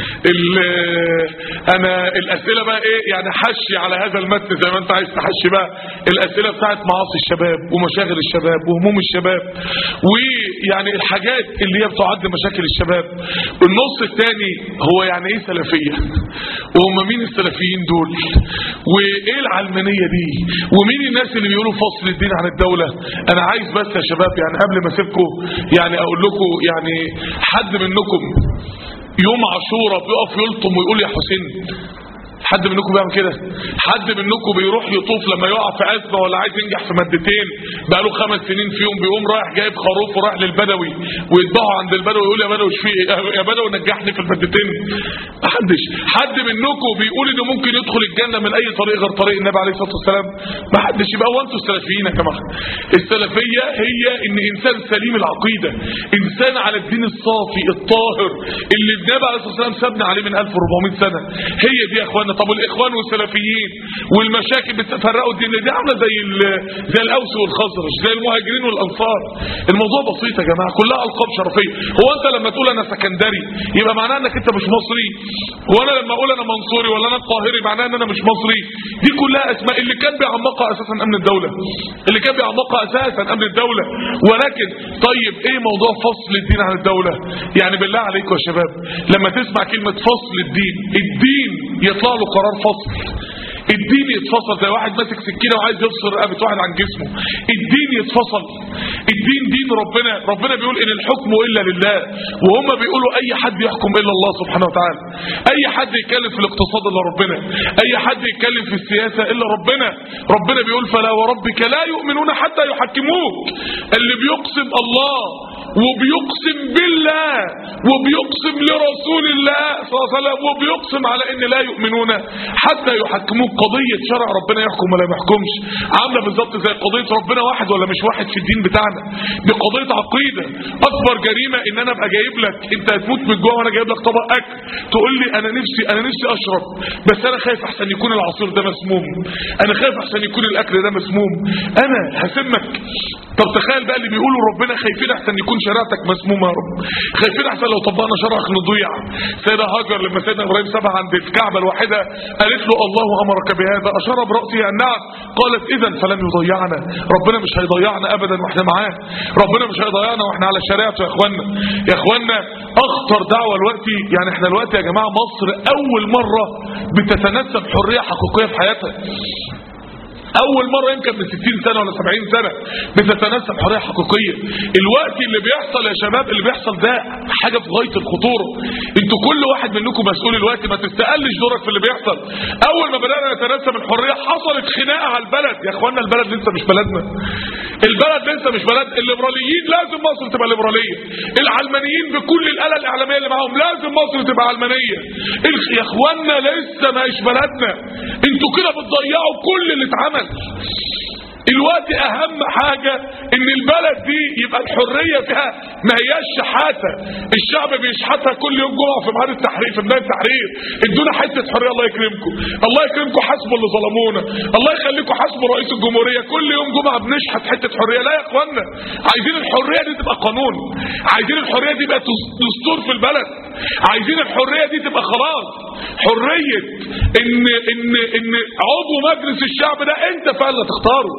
انا الاسئله بقى ايه يعني حشي على هذا المتن زي ما انت عايز تحشي بقى الاسئله بتاعت معاصي الشباب ومشاغل الشباب وهموم الشباب ويعني الحاجات اللي هي بتعد مشاكل الشباب النص الثاني هو يعني ايه سلفيه وهم مين السلفيين دول وايه العلمانيه دي ومين الناس اللي بيقولوا فصل الدين عن الدوله انا عايز بس يا شباب يعني قبل ما اسيبكم يعني اقول لكم يعني حد منكم يوم عاشوراء بيقف يلطم ويقول يا حسين حد منكم بيعمل كده حد منكم بيروح يطوف لما يقع في ازمه ولا عايز ينجح في مادتين بقاله خمس سنين فيهم بيقوم رايح جايب خروف ورايح للبدوي ويذبحه عند البدوي يقول يا بدوي في يا بدوي نجحني في المادتين محدش حد منكم بيقول انه ممكن يدخل الجنه من اي طريق غير طريق النبي عليه الصلاه والسلام محدش يبقى هو انتوا السلفيين يا جماعه السلفيه هي ان انسان سليم العقيده انسان على الدين الصافي الطاهر اللي النبي عليه الصلاه والسلام سابنا عليه من 1400 سنه هي دي يا اخوانا طب الاخوان والسلفيين والمشاكل بتفرقوا الدين دي عامله زي زي الاوس والخزرج زي المهاجرين والانصار الموضوع بسيط يا جماعه كلها القاب شرفيه هو انت لما تقول انا سكندري يبقى معناه انك انت مش مصري هو انا لما اقول انا منصوري ولا انا القاهري معناه ان انا مش مصري دي كلها اسماء اللي كان بيعمقها اساسا امن الدوله اللي كان بيعمقها اساسا امن الدوله ولكن طيب ايه موضوع فصل الدين عن الدوله يعني بالله عليكم يا شباب لما تسمع كلمه فصل الدين الدين يطلع له قرار فصل الدين يتفصل زي واحد ماسك سكينه وعايز يفصل رقبه واحد عن جسمه الدين يتفصل الدين دين ربنا ربنا بيقول ان الحكم الا لله وهم بيقولوا اي حد يحكم الا الله سبحانه وتعالى اي حد يتكلم في الاقتصاد الا ربنا اي حد يتكلم في السياسه الا ربنا ربنا بيقول فلا وربك لا يؤمنون حتى يحكموك اللي بيقسم الله وبيقسم بالله وبيقسم لرسول الله صلى الله عليه وسلم وبيقسم على ان لا يؤمنون حتى يحكموك قضيه شرع ربنا يحكم ولا ما يحكمش عامله بالظبط زي قضيه ربنا واحد ولا مش واحد في الدين بتاعنا دي قضيه عقيده اكبر جريمه ان انا ابقى جايب لك انت هتموت من الجوع وانا جايب لك طبق اكل تقول لي انا نفسي انا نفسي اشرب بس انا خايف احسن يكون العصير ده مسموم انا خايف احسن يكون الاكل ده مسموم انا هسمك طب تخيل بقى اللي بيقولوا ربنا خايفين احسن يكون شريعتك مسمومه يا رب خايفين احسن لو طبقنا شرعك نضيع سيدة هاجر لما سيدنا ابراهيم سبع عند الكعبه الواحده قالت له الله امرك بهذا اشار براسه النعم قالت اذا فلن يضيعنا ربنا مش هيضيعنا ابدا واحنا معاه ربنا مش هيضيعنا واحنا على شريعته يا اخوانا يا اخوانا اخطر دعوه دلوقتي يعني احنا دلوقتي يا جماعه مصر اول مره بتتنسب حريه حقيقيه في حياتها اول مره يمكن من 60 سنه ولا 70 سنه بتتنسب حريه حقيقيه الوقت اللي بيحصل يا شباب اللي بيحصل ده حاجه في غايه الخطوره انتوا كل واحد منكم مسؤول الوقت ما تستقلش دورك في اللي بيحصل اول ما بدانا نتنسب الحريه حصلت خناقه على البلد يا اخوانا البلد لسه مش بلدنا البلد لسه مش بلد الليبراليين لازم مصر تبقى ليبراليه العلمانيين بكل الاله الاعلاميه اللي معاهم لازم مصر تبقى علمانيه الخ- يا اخوانا لسه مش بلدنا انتوا كده بتضيعوا كل اللي اتعمل الوقت اهم حاجة ان البلد دي يبقى الحرية فيها ما هياش شحاتة الشعب بيشحتها كل يوم جمعة في ميعاد التحرير في ميدان التحرير ادونا حتة حرية الله يكرمكم الله يكرمكم حسبوا اللي ظلمونا الله يخليكم حسبوا رئيس الجمهورية كل يوم جمعة بنشحت حتة حرية لا يا اخوانا عايزين الحرية دي تبقى قانون عايزين الحرية دي تبقى دستور في البلد عايزين الحرية دي تبقى خلاص حرية ان ان ان عضو مجلس الشعب ده انت فعلا تختاره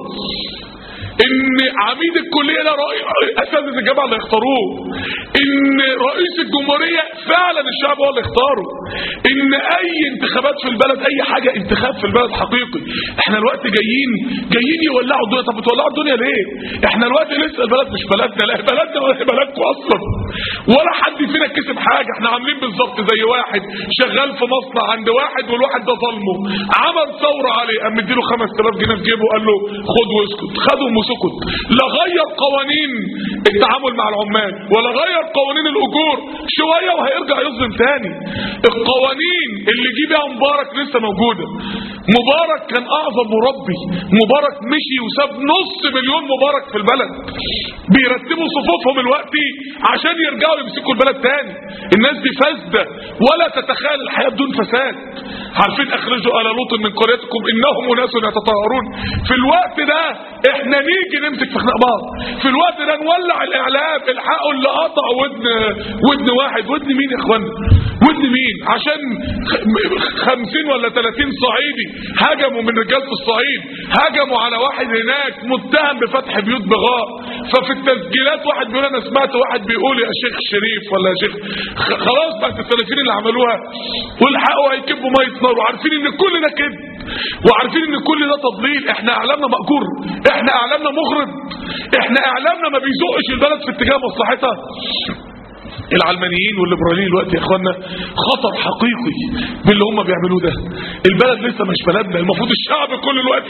ان عميد الكليه ده رئي- اساتذه الجامعه اللي يختاروه ان رئيس الجمهوريه فعلا الشعب هو اللي يختاره ان اي انتخابات في البلد اي حاجه انتخاب في البلد حقيقي احنا الوقت جايين جايين يولعوا الدنيا طب بتولعوا الدنيا ليه احنا الوقت لسه البلد مش بلدنا لا بلدنا ولا بلدكم اصلا ولا حد فينا كسب حاجه احنا عاملين بالظبط زي واحد شغال في مصنع عند واحد والواحد ده ظلمه عمل ثوره عليه قام مديله 5000 جنيه في جيبه وقال له خد واسكت خدهم وسكت لا غير قوانين التعامل مع العمال ولا غير قوانين الاجور شويه وهيرجع يظلم تاني القوانين اللي جه بيها مبارك لسه موجوده مبارك كان اعظم مربي مبارك مشي وساب نص مليون مبارك في البلد بيرتبوا صفوفهم الوقت عشان يرجعوا يمسكوا البلد تاني الناس دي فاسده ولا تتخيل الحياه بدون فساد عارفين اخرجوا ال لوط من قريتكم انهم اناس يتطهرون في الوقت ده احنا نيجي نمسك في خناق بعض في الوقت ده نولع الاعلام الحقوا اللي قطع ودن ودن واحد ودن مين يا اخوانا ودن مين عشان خ- خمسين ولا تلاتين صعيدي هجموا من رجالة الصعيد هجموا على واحد هناك متهم بفتح بيوت بغاء ففي التسجيلات واحد بيقول انا سمعت واحد بيقول يا شيخ شريف ولا يا شيخ خ- خلاص بقى السلفيين اللي عملوها والحقوا هيكبوا ميه نار وعارفين ان كل ده كذب وعارفين ان كل ده تضليل احنا اعلامنا مأجور احنا اعلامنا مغرض احنا اعلامنا ما بيزقش البلد في اتجاه مصلحتها العلمانيين والليبراليين الوقت يا اخوانا خطر حقيقي باللي هم بيعملوه ده البلد لسه مش بلدنا المفروض الشعب كل الوقت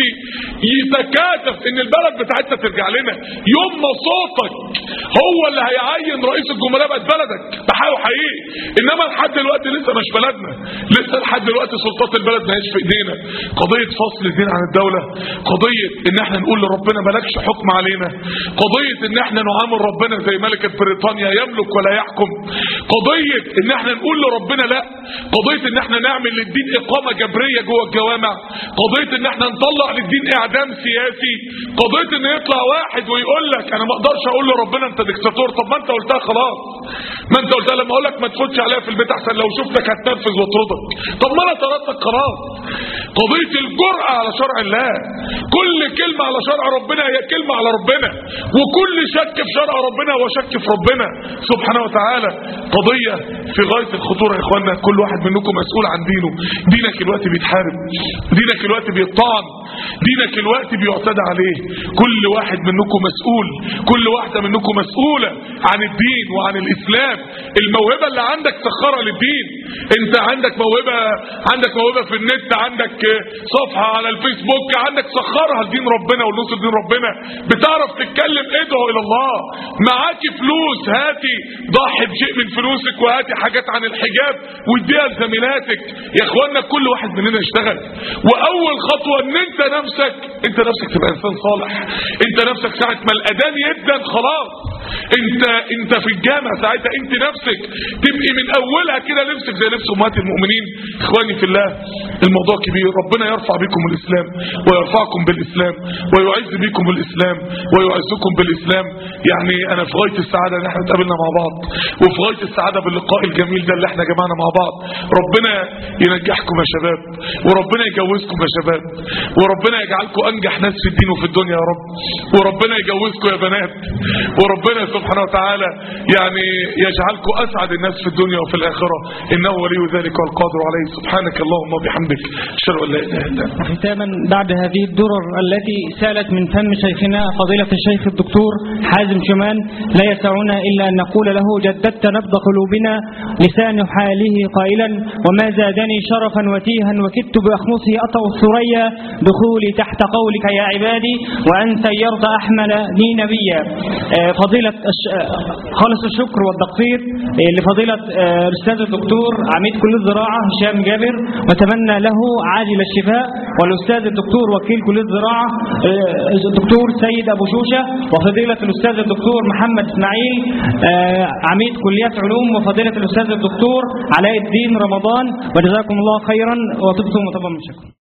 يتكاتف ان البلد بتاعتنا ترجع لنا يوم ما صوتك هو اللي هيعين رئيس الجمهوريه بقت بلدك ده حقه حقيقي انما لحد دلوقتي لسه مش بلدنا لسه لحد دلوقتي سلطات البلد ما هيش في ايدينا قضيه فصل الدين عن الدوله قضيه ان احنا نقول لربنا مالكش حكم علينا قضيه ان احنا نعامل ربنا زي ملكه بريطانيا يملك ولا يحكم قضيه ان احنا نقول لربنا لا قضيه ان احنا نعمل للدين اقامه جبريه جوه الجوامع قضيه ان احنا نطلع للدين اعدام سياسي قضيه ان يطلع واحد ويقول لك انا ما اقدرش اقول لربنا انت ديكتاتور طب ما انت قلتها خلاص ما انت قلت لما اقول لك ما تفوتش عليها في البيت احسن لو شفتك هتنفذ واطردك طب ما انا طردتك خلاص قضيه الجرأه على شرع الله كل كلمه على شرع ربنا هي كلمه على ربنا وكل شك في شرع ربنا هو شك في ربنا سبحانه وتعالى قضيه في غايه الخطوره يا اخوانا كل واحد منكم مسؤول عن دينه دينك الوقت بيتحارب دينك الوقت بيطعن دينك الوقت بيعتدى عليه كل واحد منكم مسؤول كل واحده منكم مسؤوله عن الدين وعن الاسلام الموهبه اللي عندك سخرها للدين انت عندك موهبه عندك موهبه في النت عندك صفحه على الفيسبوك عندك سخرها لدين ربنا ونصر دين ربنا بتعرف تتكلم ادعو الى الله معاكي فلوس هاتي ضحي بشيء من فلوسك وهاتي حاجات عن الحجاب واديها لزميلاتك يا اخوانا كل واحد مننا يشتغل واول خطوه ان انت نفسك انت نفسك تبقى انسان صالح انت نفسك ساعه ما الاذان يبدا خلاص انت انت في الجامع ساعتها انت نفسك تبقي من اولها كده لبسك زي لبس امهات المؤمنين اخواني في الله الموضوع كبير ربنا يرفع بكم الاسلام ويرفعكم بالاسلام ويعز بكم الاسلام ويعزكم بالاسلام يعني انا في غايه السعاده ان احنا اتقابلنا مع بعض وفي غايه السعاده باللقاء الجميل ده اللي احنا جمعنا مع بعض ربنا ينجحكم يا شباب وربنا يجوزكم يا شباب وربنا يجعلكم انجح ناس في الدين وفي الدنيا يا رب وربنا يجوزكم يا بنات وربنا سبحانه وتعالى يعني يجعلكم اسعد الناس في الدنيا وفي الاخره انه ولي ذلك والقادر عليه سبحانك اللهم وبحمدك اشهد ان لا اله الا انت ختاما بعد هذه الدرر التي سالت من فم شيخنا فضيلة الشيخ الدكتور حازم شمان لا يسعنا إلا أن نقول له جددت نبض قلوبنا لسان حاله قائلا وما زادني شرفا وتيها وكدت بأخمصه أطأ الثريا دخولي تحت قولك يا عبادي وأن سيرت أحمل لي نبيا آه، فضيلة الش- آه، خالص الشكر والتقدير آه، لفضيلة آه، الأستاذ الدكتور عميد كلية الزراعة هشام جابر وتمنى له عاجل الشفاء والأستاذ الدكتور وكيل كلية الزراعة آه، الدكتور سيد أبو شوشة وفضيلة الأستاذ الدكتور محمد إسماعيل آه، عميد كليات علوم وفضيلة الأستاذ الدكتور علاء الدين رمضان وجزاكم الله خيرا وطبتم وطبا من شكر